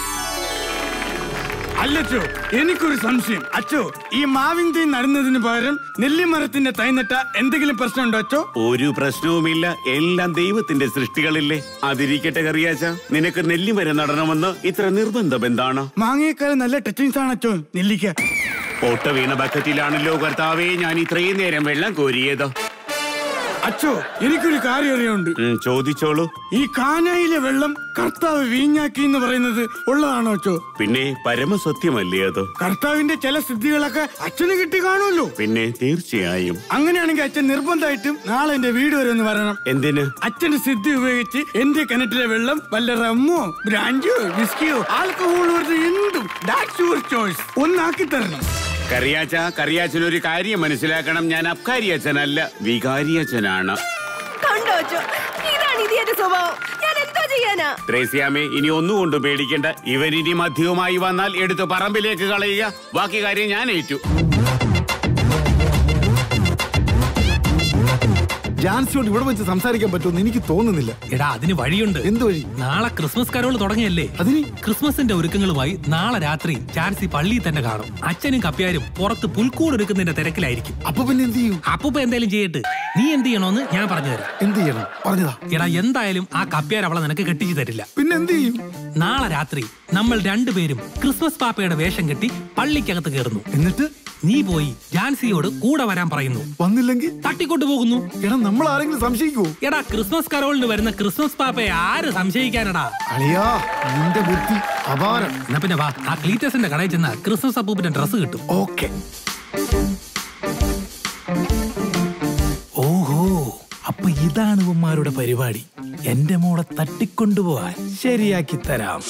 അല്ലച്ചോ എനിക്കൊരു സംശയം അച്ചോ ഈ മാവിൻ തൈ നടുന്നതിന് പകരം നെല്ലിമരത്തിന്റെ തൈ നട്ട എന്തെങ്കിലും പ്രശ്നമുണ്ടോ അച്ചോ ഒരു പ്രശ്നവുമില്ല എല്ലാം ദൈവത്തിന്റെ സൃഷ്ടികളില്ലേ അതിരിക്കട്ടെ കറിയാച്ച നിനക്ക് നെല്ലിമരം നടണമെന്ന് ഇത്ര നിർബന്ധം എന്താണ് മാങ്ങയേക്കാൾ നല്ല ടച്ചിങ്സ് ആണ് അച്ചോ നെല്ലിക്ക ഓട്ട വീണ ബക്കറ്റിലാണല്ലോ കർത്താവേ ഞാൻ ഇത്രയും നേരം വെള്ളം കോരിയത് അച്ചോ എനിക്കൊരു കാര്യം അറിയാനുണ്ട് ഉം, ചോദിച്ചോളൂ ഈ കാനായിലെ വെള്ളം കർത്താവ് വീഞ്ഞാക്കി എന്ന് പറയുന്നത് ഉള്ളതാണോ അച്ചോ പിന്നെ പരമസത്യമല്ലേ അത് കർത്താവിന്റെ ചില സിദ്ധികളൊക്കെ അച്ഛന് കിട്ടി കാണുമല്ലോ പിന്നെ തീർച്ചയായും അങ്ങനെയാണെങ്കിൽ അച്ഛൻ നിർബന്ധമായിട്ടും നാളെ എന്റെ വീട് വരെ ഒന്ന് വരണം എന്തിന് അച്ഛന്റെ സിദ്ധി ഉപയോഗിച്ച് എന്റെ കിണറ്റിലെ വെള്ളം വല്ല റമ്മോ ബ്രാൻഡോ വിസ്കിയോ ആൽക്കഹോൾ വരുന്ന എന്തും ദാറ്റ്സ് യുവർ ചോയ്സ് ഒന്നാക്കി തരണം കറിയാച്ച കറിയാച്ചൻ ഒരു കാര്യം മനസ്സിലാക്കണം ഞാൻ അബ്കാരി അച്ഛനല്ല വികാരി അച്ഛനാണ് കണ്ടോ അച്ചോ ഇതാണ് ഇതിന്റെ സ്വഭാവം ഞാൻ എന്തോ ചെയ്യാനാ ത്രേസ്യാമേ ഇനി ഒന്നുകൊണ്ടും പേടിക്കണ്ട ഇവൻ ഇനി മദ്യവുമായി വന്നാൽ എടുത്ത് പറമ്പിലേക്ക് കളയുക ബാക്കി കാര്യം ഞാൻ ഏറ്റു ജാൻസിയോട് ഇവിടെ വെച്ച് സംസാരിക്കാൻ പറ്റുമെന്ന് എനിക്ക് തോന്നുന്നില്ല എടാ അതിന് വഴിയുണ്ട് എന്ത് വഴി നാളെ ക്രിസ്മസ് കരോൾ തുടങ്ങിയല്ലേ അതിന് ക്രിസ്മസിന്റെ ഒരുക്കങ്ങളുമായി നാളെ രാത്രി ചാൻസി പള്ളിയിൽ തന്നെ കാണും അച്ഛനും കപ്പ്യാരും പുറത്ത് പുൽക്കൂട് എടുക്കുന്നതിന്റെ തിരക്കിലായിരിക്കും അപ്പൊ പിന്നെ എന്ത് ചെയ്യും അപ്പൂപ്പ എന്തായാലും ചെയ്യട്ട് നീ എന്ത് ചെയ്യണോന്ന് ഞാൻ പറഞ്ഞുതരാം എന്ത് ചെയ്യണം പറഞ്ഞതാ എടാ എന്തായാലും ആ കപ്പ്യാർ അവളെ നിനക്ക് കെട്ടിച്ചു തരില്ല പിന്നെ എന്ത് ചെയ്യും നാളെ രാത്രി നമ്മൾ രണ്ടുപേരും ക്രിസ്മസ് പാപ്പയുടെ വേഷം കെട്ടി പള്ളിക്കകത്ത് കയറുന്നു എന്നിട്ട് നീ പോയി ജാൻസിയോട് കൂടെ വരാൻ പറയുന്നു വന്നില്ലെങ്കിൽ തട്ടിക്കൊണ്ടു പോകുന്നു എടാ നമ്മൾ ആരെങ്കിലും സംശയിക്കുവോ എടാ ക്രിസ്മസ് കരോളിന് വരുന്ന ക്രിസ്മസ് പാപ്പയെ ആര് സംശയിക്കാനടാ അളിയാ നിന്റെ ബുദ്ധി അപാരം എന്നാ പിന്നെ വാ ആ ക്ലീറ്റസിന്റെ കടയിൽ ചെന്ന ക്രിസ്മസ് അപ്പൂപ്പിന്റെ ഡ്രസ്സ് കിട്ടും ഓക്കെ ഓഹോ അപ്പൊ ഇതാണ് ഇവന്മാരുടെ പരിപാടി എന്റെ മോളെ തട്ടിക്കൊണ്ടുപോവാൻ ശരിയാക്കി തരാം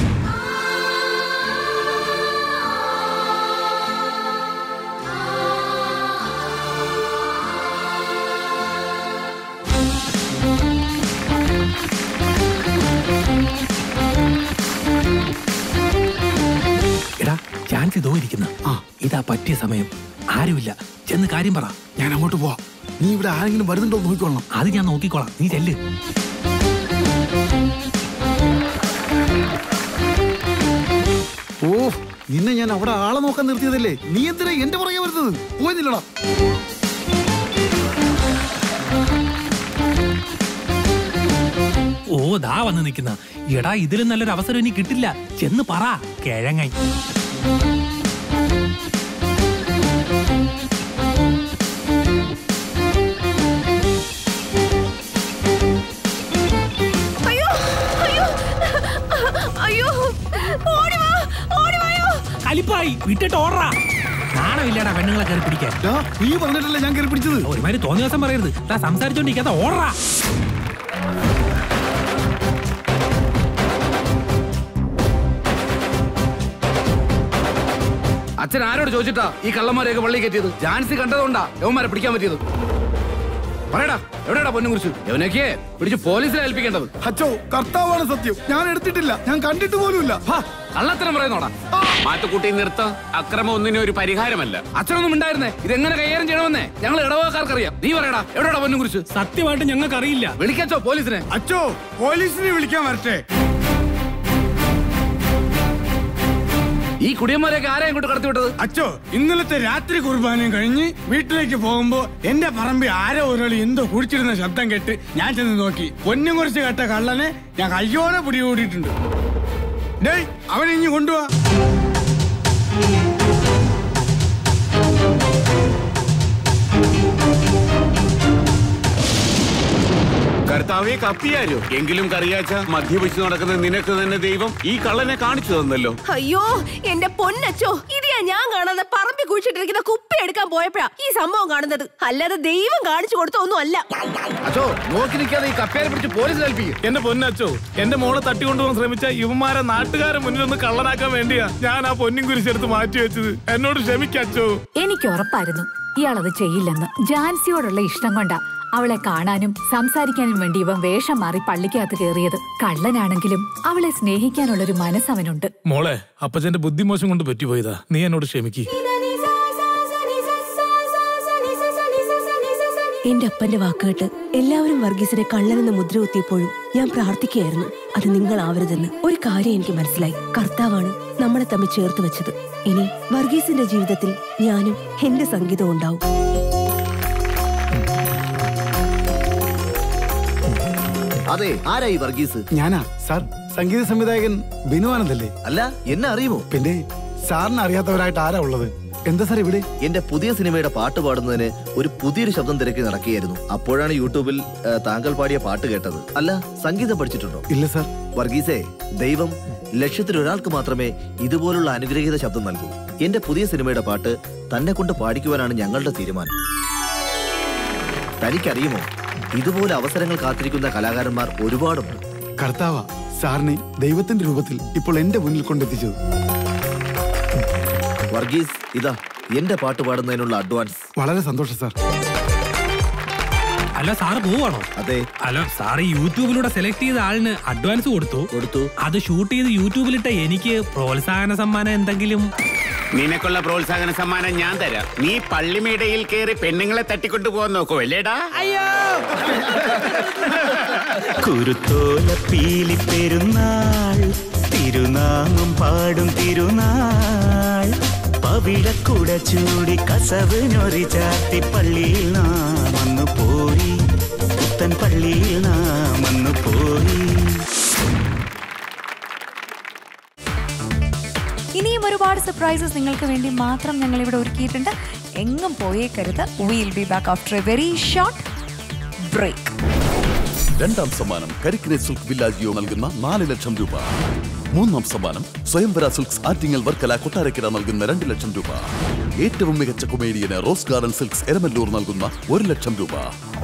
എടാ ചാൻസ് ഇതോ ഇരിക്കുന്ന ആ ഇതാ പറ്റിയ സമയം ആരുമില്ല ചെന്ന് കാര്യം പറ ഞാൻ അങ്ങോട്ട് പോവാം നീ ഇവിടെ ആരെങ്കിലും വരുന്നുണ്ടോ എന്ന് നോക്കിക്കൊള്ളണം അത് ഞാൻ നോക്കിക്കോളാം നീ ചെല്ല് ഓ നിന്നെ ഞാൻ അവിടെ ആളെ നോക്കാൻ നിർത്തിയതല്ലേ നീ എന്തിനാ എന്റെ പുറകെ വരുന്നത് പോയിരുന്നില്ലടാ ഓ ദാ വന്ന് നിൽക്കുന്ന എടാ ഇതിലും നല്ലൊരു അവസരം ഇനി കിട്ടില്ല ചെന്ന് പറ കിഴങ്ങായി അയ്യോ അയ്യോ അയ്യോ ഓടി വാ ഓടി വായോ കലിപ്പായി വിട്ടിട്ട് ഓടറാ നാണമില്ലടാ പെണ്ണുങ്ങളെ കയറി പിടിക്കാൻ നീ പറഞ്ഞിട്ടല്ലേ ഞാൻ കയറി പിടിച്ചത് ഒരുമാതിരി തോന്നിയ ദിവസം പറയരുത് ദാ സംസാരിച്ചോണ്ടിരിക്കാത്ത ഓടറാ അച്ഛൻ ആരോട് ചോദിച്ചിട്ടാ ഈ കള്ളന്മാരെയൊക്കെ പള്ളി കയറ്റിയത് ജാൻസി കണ്ടതുകൊണ്ടാ യവന്മാരെ പിടിക്കാൻ പറ്റിയത് പറയടാ എവിടെയാടാ പൊന്നും കുറിച്ച് യവനൊക്കെ പിടിച്ച് പോലീസിനെ ഏൽപ്പിക്കേണ്ടത് അച്ചോ കർത്താവാണ് സത്യം ഞാൻ എടുത്തിട്ടില്ല ഞാൻ കണ്ടിട്ട് പോലുമില്ല കള്ളത്തരം പറയുന്നോടാ മാത്തുക്കുട്ടി നിർത്ത അക്രമം ഒന്നിനും ഒരു പരിഹാരമല്ല അച്ഛനൊന്നും ഉണ്ടായിരുന്നേ ഇതെങ്ങനെ കൈകാര്യം ചെയ്യണമെന്നേ ഞങ്ങൾ ഇടവകക്കാർക്കറിയാം നീ പറയടാ എവിടെയാടാ പൊന്നും കുറിച്ച് സത്യമായിട്ട് ഞങ്ങൾക്ക് അറിയില്ല വിളിക്കച്ചോ പോലീസിനെ അച്ചോ പോലീസിനെ വിളിക്കാൻ വരട്ടെ ഈ കുടിയന്മാരെയൊക്കെ ആരാ ഇങ്ങോട്ട് കടത്തിവിട്ടത് അച്ചോ ഇന്നലത്തെ രാത്രി കുർബാനയും കഴിഞ്ഞ് വീട്ടിലേക്ക് പോകുമ്പോ എന്റെ പറമ്പിൽ ആരോ ഒരാൾ എന്തോ കുടിച്ചിരുന്ന ശബ്ദം കേട്ട് ഞാൻ ചെന്ന് നോക്കി പൊന്നും കുറിച്ച് കേട്ട കള്ളനെ ഞാൻ കയ്യോടെ പിടികൂടിയിട്ടുണ്ട് ഡേയ് അവനെ ഇനി കൊണ്ടുപോവാ കർത്താവെ കപ്പിയാരോ എങ്കിലും കറിയാച്ച മദ്യപിച്ച് നടക്കുന്ന നിനക്ക് തന്നെ ദൈവം ഈ കള്ളനെ കാണിച്ചു തന്നല്ലോ അയ്യോ എന്റെ പൊന്നച്ചോ ഇതിയാ ഞാൻ കാണുന്ന പറമ്പി കുഴിച്ചിട്ടിരിക്കുന്ന കുപ്പി എടുക്കാൻ പോയപ്പോഴാ ഈ സംഭവം കാണുന്നത് അല്ലാതെ ദൈവം കാണിച്ചു കൊടുത്ത ഒന്നും അല്ല അച്ചോ നോക്കി നിൽക്കാതെ ഈ കപ്പേരെ പിടിച്ച് പോലീസിൽ ഏൽപ്പിക്കും എന്റെ പൊന്നച്ചോ എന്റെ മോളെ തട്ടിക്കൊണ്ടുപോകാൻ ശ്രമിച്ച ഇവന്മാരെ നാട്ടുകാരെ മുന്നിൽ ഒന്ന് കള്ളനാക്കാൻ വേണ്ടിയാ ഞാൻ ആ പൊന്നും കുരിശെടുത്ത് മാറ്റി വെച്ചത് എന്നോട് ക്ഷമിക്കച്ചോ എനിക്ക് ഉറപ്പായിരുന്നു ഇയാളത് ചെയ്യില്ലെന്ന് ജാൻസിയോടുള്ള ഇഷ്ടം കൊണ്ടാ അവളെ കാണാനും സംസാരിക്കാനും വേണ്ടി ഇവൻ വേഷം മാറി പള്ളിക്കകത്ത് കയറിയത് കള്ളനാണെങ്കിലും അവളെ സ്നേഹിക്കാനുള്ളൊരു മനസ്സവനുണ്ട് മോളെ അപ്പച്ചന്റെ ബുദ്ധിമോശം കൊണ്ട് പറ്റിപ്പോയതാ നീ എന്നോട് ക്ഷമിക്ക് എന്റെ അപ്പന്റെ വാക്കുകേട്ട് എല്ലാവരും വർഗീസിനെ കള്ളനെന്ന് മുദ്ര കുത്തിയപ്പോഴും ഞാൻ പ്രാർത്ഥിക്കുകയായിരുന്നു അത് നിങ്ങളാവരുതെന്ന് ഒരു കാര്യം എനിക്ക് മനസ്സിലായി കർത്താവാണ് നമ്മളെ തമ്മിൽ ചേർത്ത് വെച്ചത് ഇനി വർഗീസിന്റെ ജീവിതത്തിൽ ഞാനും എന്റെ സംഗീതവും ഉണ്ടാവും അതെ ആരായി വർഗീസ് ഞാനാ സാർ സംഗീത സംവിധായകൻ ബിനു ആനന്ദല്ലേ അല്ല എന്നെ അറിയുമോ പിന്നെ സാറിന് അറിയാത്തവരായിട്ട് ആരാ ഉള്ളത് എന്താ സാർ ഇവിടെ എന്റെ പുതിയ സിനിമയുടെ പാട്ട് പാടുന്നതിന് ഒരു പുതിയൊരു ശബ്ദം തിരക്കി നടക്കുകയായിരുന്നു അപ്പോഴാണ് യൂട്യൂബിൽ ആ, താങ്കൾ പാടിയ പാട്ട് കേട്ടത് അല്ല സംഗീതം പഠിച്ചിട്ടുണ്ടോ ഇല്ല സാർ വർഗീസേ ദൈവം ലക്ഷത്തിൽ ഒരാൾക്ക് മാത്രമേ ഇതുപോലുള്ള അനുഗ്രഹീത ശബ്ദം നൽകൂ എന്റെ പുതിയ സിനിമയുടെ പാട്ട് തന്നെ കൊണ്ട് പാടിക്കുവാനാണ് ഞങ്ങളുടെ തീരുമാനം തനിക്കറിയുമോ ഇതുപോലെ അവസരങ്ങൾ കാത്തിരിക്കുന്ന കലാകാരന്മാർ ഒരുപാടുണ്ട് കർത്താവ സാറിനെ ദൈവത്തിന്റെ രൂപത്തിൽ ഇപ്പോൾ എന്റെ മുന്നിൽ കൊണ്ടെത്തിച്ചത് വർഗീസ് ഇതാ എന്റെ പാട്ട് പാടുന്നതിനുള്ള അഡ്വാൻസ് വളരെ സന്തോഷം സാർ അല്ല സാറ് പോവാണോ അതെ അല്ല സാറ് യൂട്യൂബിലൂടെ സെലക്ട് ചെയ്ത ആളിന് അഡ്വാൻസ് കൊടുത്തു കൊടുത്തു അത് ഷൂട്ട് ചെയ്ത് യൂട്യൂബിലിട്ട എനിക്ക് പ്രോത്സാഹന സമ്മാനം എന്തെങ്കിലും നിനക്കുള്ള പ്രോത്സാഹന സമ്മാനം ഞാൻ തരാം നീ പള്ളിമേടയിൽ കയറി പെണ്ണുങ്ങളെ തട്ടിക്കൊണ്ടു പോകാൻ നോക്കൂ അല്ലേടാ അയ്യോ കുരുത്തോല പീലി പെരുന്നാൾ തിരുനാമം പാടും തിരുനാൾ പവിഴക്കുട ചൂടി കസവ് ഞൊറി ചാത്തി പള്ളിയിൽ നാം വന്നു പോയി പുത്തൻ പള്ളിയിൽ നാം വന്നു പോയി ഇനിയും ഒരുപാട് സർപ്രൈസസ് നിങ്ങൾക്ക് വേണ്ടി മാത്രം ഞങ്ങൾ ഇവിടെ ഒരുക്കിയിട്ടുണ്ട് എങ്ങും പോയേക്കരുത് will be back after a very short break രണ്ടാം സമ്മാനം കരിക്കിനെ സിൽക്ക് വില്ലാജിയോ നൽകുന്ന നാല് ലക്ഷം രൂപ മൂന്നാം സമ്മാനം സ്വയംവര സിൽക്സ് ആറ്റിങ്ങൽ വർക്കല കൊട്ടാരക്കര നൽകുന്ന രണ്ട് ലക്ഷം രൂപ ഏറ്റവും മികച്ച കൊമേഡിയന് റോസ് ഗാർഡൻ സിൽക്സ് എരമല്ലൂർ നൽകുന്ന ഒരു ലക്ഷം രൂപ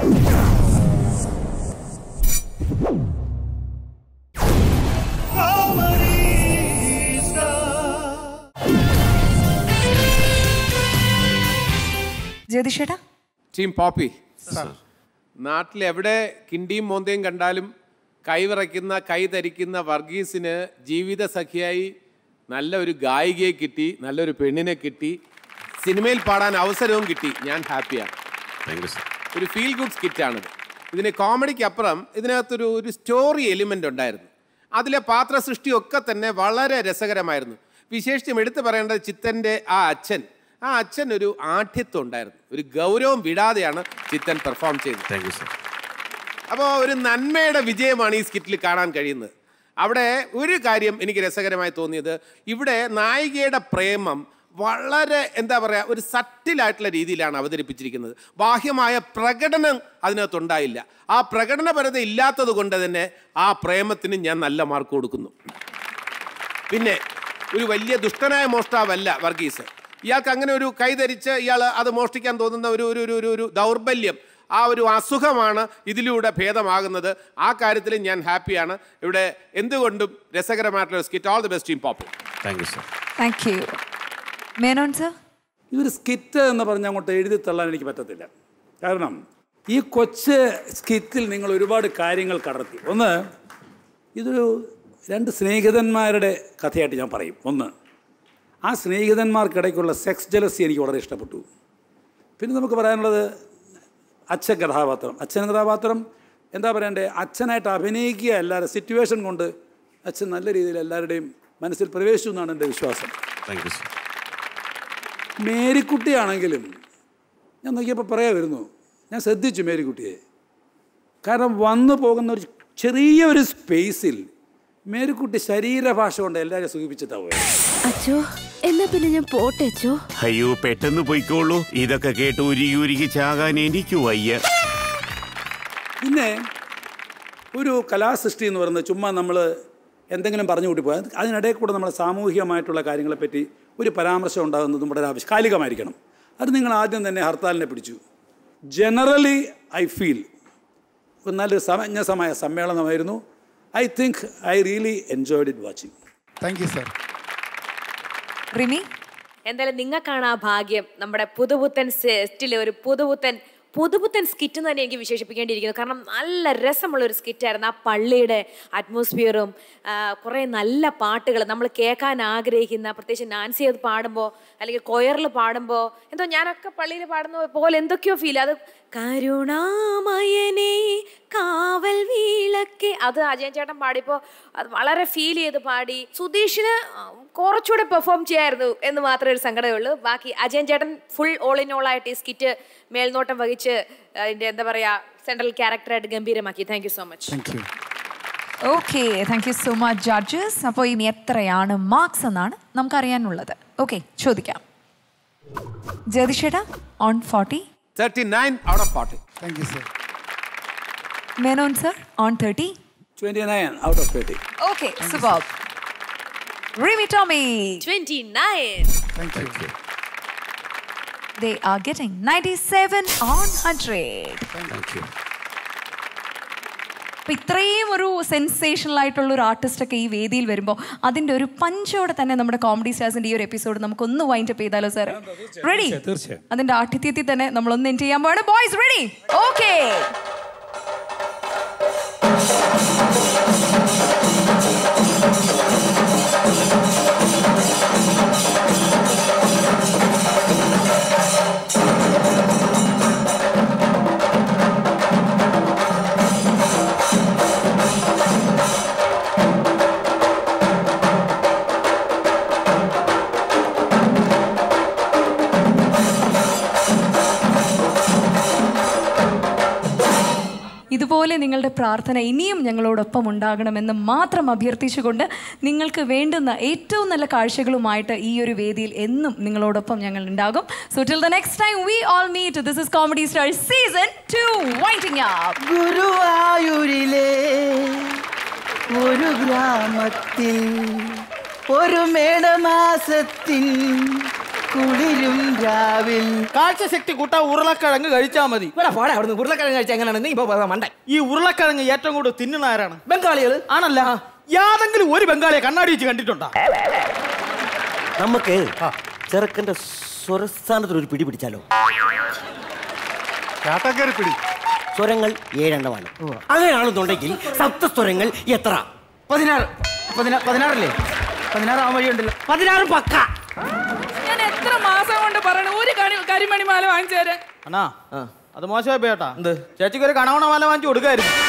ജ്യോതിഷേട്ടാ ടീം പോപ്പി നാട്ടിൽ എവിടെ കിണ്ടിയും മോന്തയും കണ്ടാലും കൈവിറയ്ക്കുന്ന കൈ ധരിക്കുന്ന വർഗീസിന് ജീവിത സഖിയായി നല്ല ഒരു ഗായികയെ കിട്ടി നല്ലൊരു പെണ്ണിനെ കിട്ടി സിനിമയിൽ പാടാൻ അവസരവും കിട്ടി ഞാൻ ഹാപ്പിയാണ് ഒരു ഫീൽ ഗുഡ് സ്കിറ്റാണിത് ഇതിന് കോമഡിക്ക് അപ്പുറം ഇതിനകത്തൊരു ഒരു സ്റ്റോറി എലിമെൻ്റ് ഉണ്ടായിരുന്നു അതിലെ പാത്ര സൃഷ്ടിയൊക്കെ തന്നെ വളരെ രസകരമായിരുന്നു വിശേഷിച്ചും എടുത്തു പറയേണ്ടത് ചിത്തൻ്റെ ആ അച്ഛൻ ആ അച്ഛൻ ഒരു ആഠ്യത്വം ഉണ്ടായിരുന്നു ഒരു ഗൗരവം വിടാതെയാണ് ചിത്തൻ പെർഫോം ചെയ്തത് താങ്ക് യു സർ അപ്പോൾ ഒരു നന്മയുടെ വിജയമാണ് ഈ സ്കിറ്റിൽ കാണാൻ കഴിയുന്നത് അവിടെ ഒരു കാര്യം എനിക്ക് രസകരമായി തോന്നിയത് ഇവിടെ നായികയുടെ പ്രേമം വളരെ എന്താ പറയുക ഒരു സട്ടിലായിട്ടുള്ള രീതിയിലാണ് അവതരിപ്പിച്ചിരിക്കുന്നത് ബാഹ്യമായ പ്രകടനം അതിനകത്തുണ്ടായില്ല ആ പ്രകടനപരത ഇല്ലാത്തത് കൊണ്ട് തന്നെ ആ പ്രേമത്തിന് ഞാൻ നല്ല മാർക്ക് കൊടുക്കുന്നു പിന്നെ ഒരു വലിയ ദുഷ്ടനായ മോഷ്ടാവല്ല വർഗീസ് ഇയാൾക്ക് അങ്ങനെ ഒരു കൈധരിച്ച് ഇയാൾ അത് മോഷ്ടിക്കാൻ തോന്നുന്ന ഒരു ഒരു ഒരു ഒരു ഒരു ദൗർബല്യം ആ ഒരു അസുഖമാണ് ഇതിലൂടെ ഭേദമാകുന്നത് ആ കാര്യത്തിൽ ഞാൻ ഹാപ്പിയാണ് ഇവിടെ എന്തുകൊണ്ടും രസകരമായിട്ടുള്ള skit all the best team pop thank you sir thank you Menon sir ഇതൊരു സ്കിറ്റ് എന്ന് പറഞ്ഞ് അങ്ങോട്ട് എഴുതി തള്ളാൻ എനിക്ക് പറ്റത്തില്ല കാരണം ഈ കൊച്ച് സ്കിറ്റിൽ നിങ്ങൾ ഒരുപാട് കാര്യങ്ങൾ കടർത്തി ഒന്ന് ഇതൊരു രണ്ട് സ്നേഹിതന്മാരുടെ കഥയായിട്ട് ഞാൻ പറയും ഒന്ന് ആ സ്നേഹിതന്മാർക്കിടയ്ക്കുള്ള സെക്സ് ജലസി എനിക്ക് വളരെ ഇഷ്ടപ്പെട്ടു പിന്നെ നമുക്ക് പറയാനുള്ളത് അച്ഛൻ കഥാപാത്രം അച്ഛൻ കഥാപാത്രം എന്താ പറയണ്ടേ അച്ഛനായിട്ട് അഭിനയിക്കുക അല്ലാതെ സിറ്റുവേഷൻ കൊണ്ട് അച്ഛൻ നല്ല രീതിയിൽ എല്ലാവരുടെയും മനസ്സിൽ പ്രവേശിച്ചു എന്നാണ് എൻ്റെ വിശ്വാസം താങ്ക് യു സർ മേരിക്കുട്ടിയാണെങ്കിലും ഞാൻ നോക്കിയപ്പോൾ പറയാമായിരുന്നു ഞാൻ ശ്രദ്ധിച്ചു മേരിക്കുട്ടിയെ കാരണം വന്നു പോകുന്ന ഒരു ചെറിയ ഒരു സ്പേസിൽ മേരിക്കുട്ടി ശരീരഭാഷ കൊണ്ട് എല്ലാവരെയും സൂചിപ്പിച്ചിട്ടാവുക അച്ചോ എന്നാ പിന്നെ ഞാൻ പോട്ടെ അച്ചോ അയ്യോ പെട്ടെന്ന് പോയിക്കോളൂ ഇതൊക്കെ കേട്ട് ഉരുകി ഉരുകി ചാകാൻ എനിക്ക് വയ്യ പിന്നെ ഒരു കലാസൃഷ്ടി എന്ന് പറയുന്നത് ചുമ്മാ നമ്മൾ എന്തെങ്കിലും പറഞ്ഞു കൂട്ടി പോയാൽ അതിനിടയിൽ കൂടെ നമ്മൾ സാമൂഹികമായിട്ടുള്ള കാര്യങ്ങളെപ്പറ്റി ഒരു പരാമർശം ഉണ്ടാകുന്നതും വളരെ ആവശ്യകാലികമായിരിക്കണം അത് നിങ്ങൾ ആദ്യം തന്നെ ഹർത്താലിനെ പിടിച്ചു ജനറലി ഐ ഫീൽ ഒരു നല്ലൊരു സമഞ്ജസമായ സമ്മേളനമായിരുന്നു I think I really enjoyed it watching thank you sir Rimi എന്തായാലും നിങ്ങൾക്കാണ് ആ ഭാഗ്യം നമ്മുടെ പുതുപുത്തൻ സെറ്റിൽ ഒരു പുതുപുത്തൻ പുതുപുത്തൻ സ്കിറ്റ് എന്ന് തന്നെ എനിക്ക് വിശേഷിപ്പിക്കേണ്ടിയിരിക്കുന്നു കാരണം നല്ല രസമുള്ള ഒരു സ്കിറ്റായിരുന്നു ആ പള്ളിയുടെ അറ്റ്മോസ്ഫിയറും കുറേ നല്ല പാട്ടുകൾ നമ്മൾ കേൾക്കാൻ ആഗ്രഹിക്കുന്ന പ്രത്യേകിച്ച് നാൻസി അത് പാടുമ്പോൾ അല്ലെങ്കിൽ കൊയറിൽ പാടുമ്പോൾ എന്തോ ഞാനൊക്കെ പള്ളിയിൽ പാടുന്ന പോലെ എന്തൊക്കെയോ ഫീൽ അത് കരുണാമയനെ കാവൽ വീളക്കെ അത് അജയൻ ചേട്ടൻ പാടിയപ്പോൾ അത് വളരെ ഫീൽ ചെയ്ത് പാടി സുധീഷിന് കുറച്ചുകൂടെ പെർഫോം ചെയ്യായിരുന്നു എന്ന് മാത്രമേ ഒരു സങ്കടമേ ഉള്ളൂ ബാക്കി അജയൻ ചേട്ടൻ ഫുൾ ഓൾ ഇൻ ഓൾ ആയിട്ട് ഈ സ്കിറ്റ് മേൽനോട്ടം വഹിച്ച് അതിൻ്റെ എന്താ പറയുക സെൻട്രൽ ക്യാരക്ടറായിട്ട് ഗംഭീരമാക്കി thank you so much thank you okay thank you so much judges അപ്പോൾ ഇനി എത്രയാണ് മാർക്സ് എന്നാണ് നമുക്കറിയാനുള്ളത് ഓക്കെ ചോദിക്കാം ജതിഷേട്ടാ on forty thirty nine out of forty thank you sir Menon sir on thirty twenty nine out of thirty okay super Rimi Tomy 29 thank you They are getting 97 on 100. Thank you അപ്പൊ ഇത്രയും ഒരു സെൻസേഷണൽ ആയിട്ടുള്ള ഒരു artist ഒക്കെ ഈ വേദിയിൽ വരുമ്പോൾ അതിന്റെ ഒരു പഞ്ചോടെ തന്നെ നമ്മുടെ കോമഡി സ്റ്റാർസിന്റെ ഈ ഒരു എപ്പിസോഡ് നമുക്കൊന്ന് വൈൻഡ് അപ്പ് ചെയ്താലോ സാർ റെഡി തീർച്ചയായും അതിന്റെ ആഠിത്യത്തിൽ തന്നെ നമ്മൾ ഒന്ന് എൻഡ് ചെയ്യാൻ പോവാണ് ബോയ്സ് റെഡി ഓക്കെ ഇതുപോലെ നിങ്ങളുടെ പ്രാർത്ഥന ഇനിയും ഞങ്ങളോടൊപ്പം ഉണ്ടാകണമെന്ന് മാത്രം അഭ്യർത്ഥിച്ചുകൊണ്ട് നിങ്ങൾക്ക് വേണ്ടുന്ന ഏറ്റവും നല്ല കാഴ്ചകളുമായിട്ട് ഈ ഒരു വേദിയിൽ എന്നും നിങ്ങളോടൊപ്പം ഞങ്ങൾ ഉണ്ടാകും so till the next time we all meet this is comedy star season two waiting up ഗുരുവായൂരിലെ ഒരു ഗ്രാമത്തിൽ ഒരു മേടമാസത്തിൻ കുളിരും രാവിൽ കാഴ്ചശക്തി കൂട്ടാൻ ഉരുളക്കിഴങ്ങ് കഴിച്ചാൽ മതി ഇവിടെ പോടാ അവിടുന്ന് ഉരുളക്കിഴങ്ങ് കഴിച്ചാൽ എങ്ങനെയാണ് നീ ഇപ്പൊ മണ്ട ഈ ഉരുളക്കിഴങ്ങ് ഏറ്റവും കൂടുതൽ തിന്നുന്ന ആരാണ് ബംഗാളികൾ ആണല്ല യാതെങ്കിലും ഒരു ബംഗാളിയെ കണ്ണാടി വെച്ച് കണ്ടിട്ടുണ്ടോ നമുക്ക് ചെറുക്കന്റെ സ്വരസ്ഥാനത്തിൽ ഒരു പിടി പിടിച്ചാലോ ചാട്ടക്കറി പിടി സ്വരങ്ങൾ ഏഴെണ്ണമാണ് അങ്ങനെയാണെന്നുണ്ടെങ്കിൽ സപ്തസ്വരങ്ങൾ എത്ര പതിനാറ് പതിനാ- പതിനാറല്ലേ പതിനാറ് ആ വഴിയുണ്ടല്ലോ പതിനാറ് പക്ക ഞാൻ എത്ര മാസം കൊണ്ട് പറയണ ഒരു കണി- കരിമണി മാല വാങ്ങിച്ചു തരാൻ അണ്ണാ അത് മോശമായി പോയട്ടാ എന്ത് ചേച്ചിക്ക് ഒരു കണവണ മാല വാങ്ങിച്ചു കൊടുക്കായിരുന്നു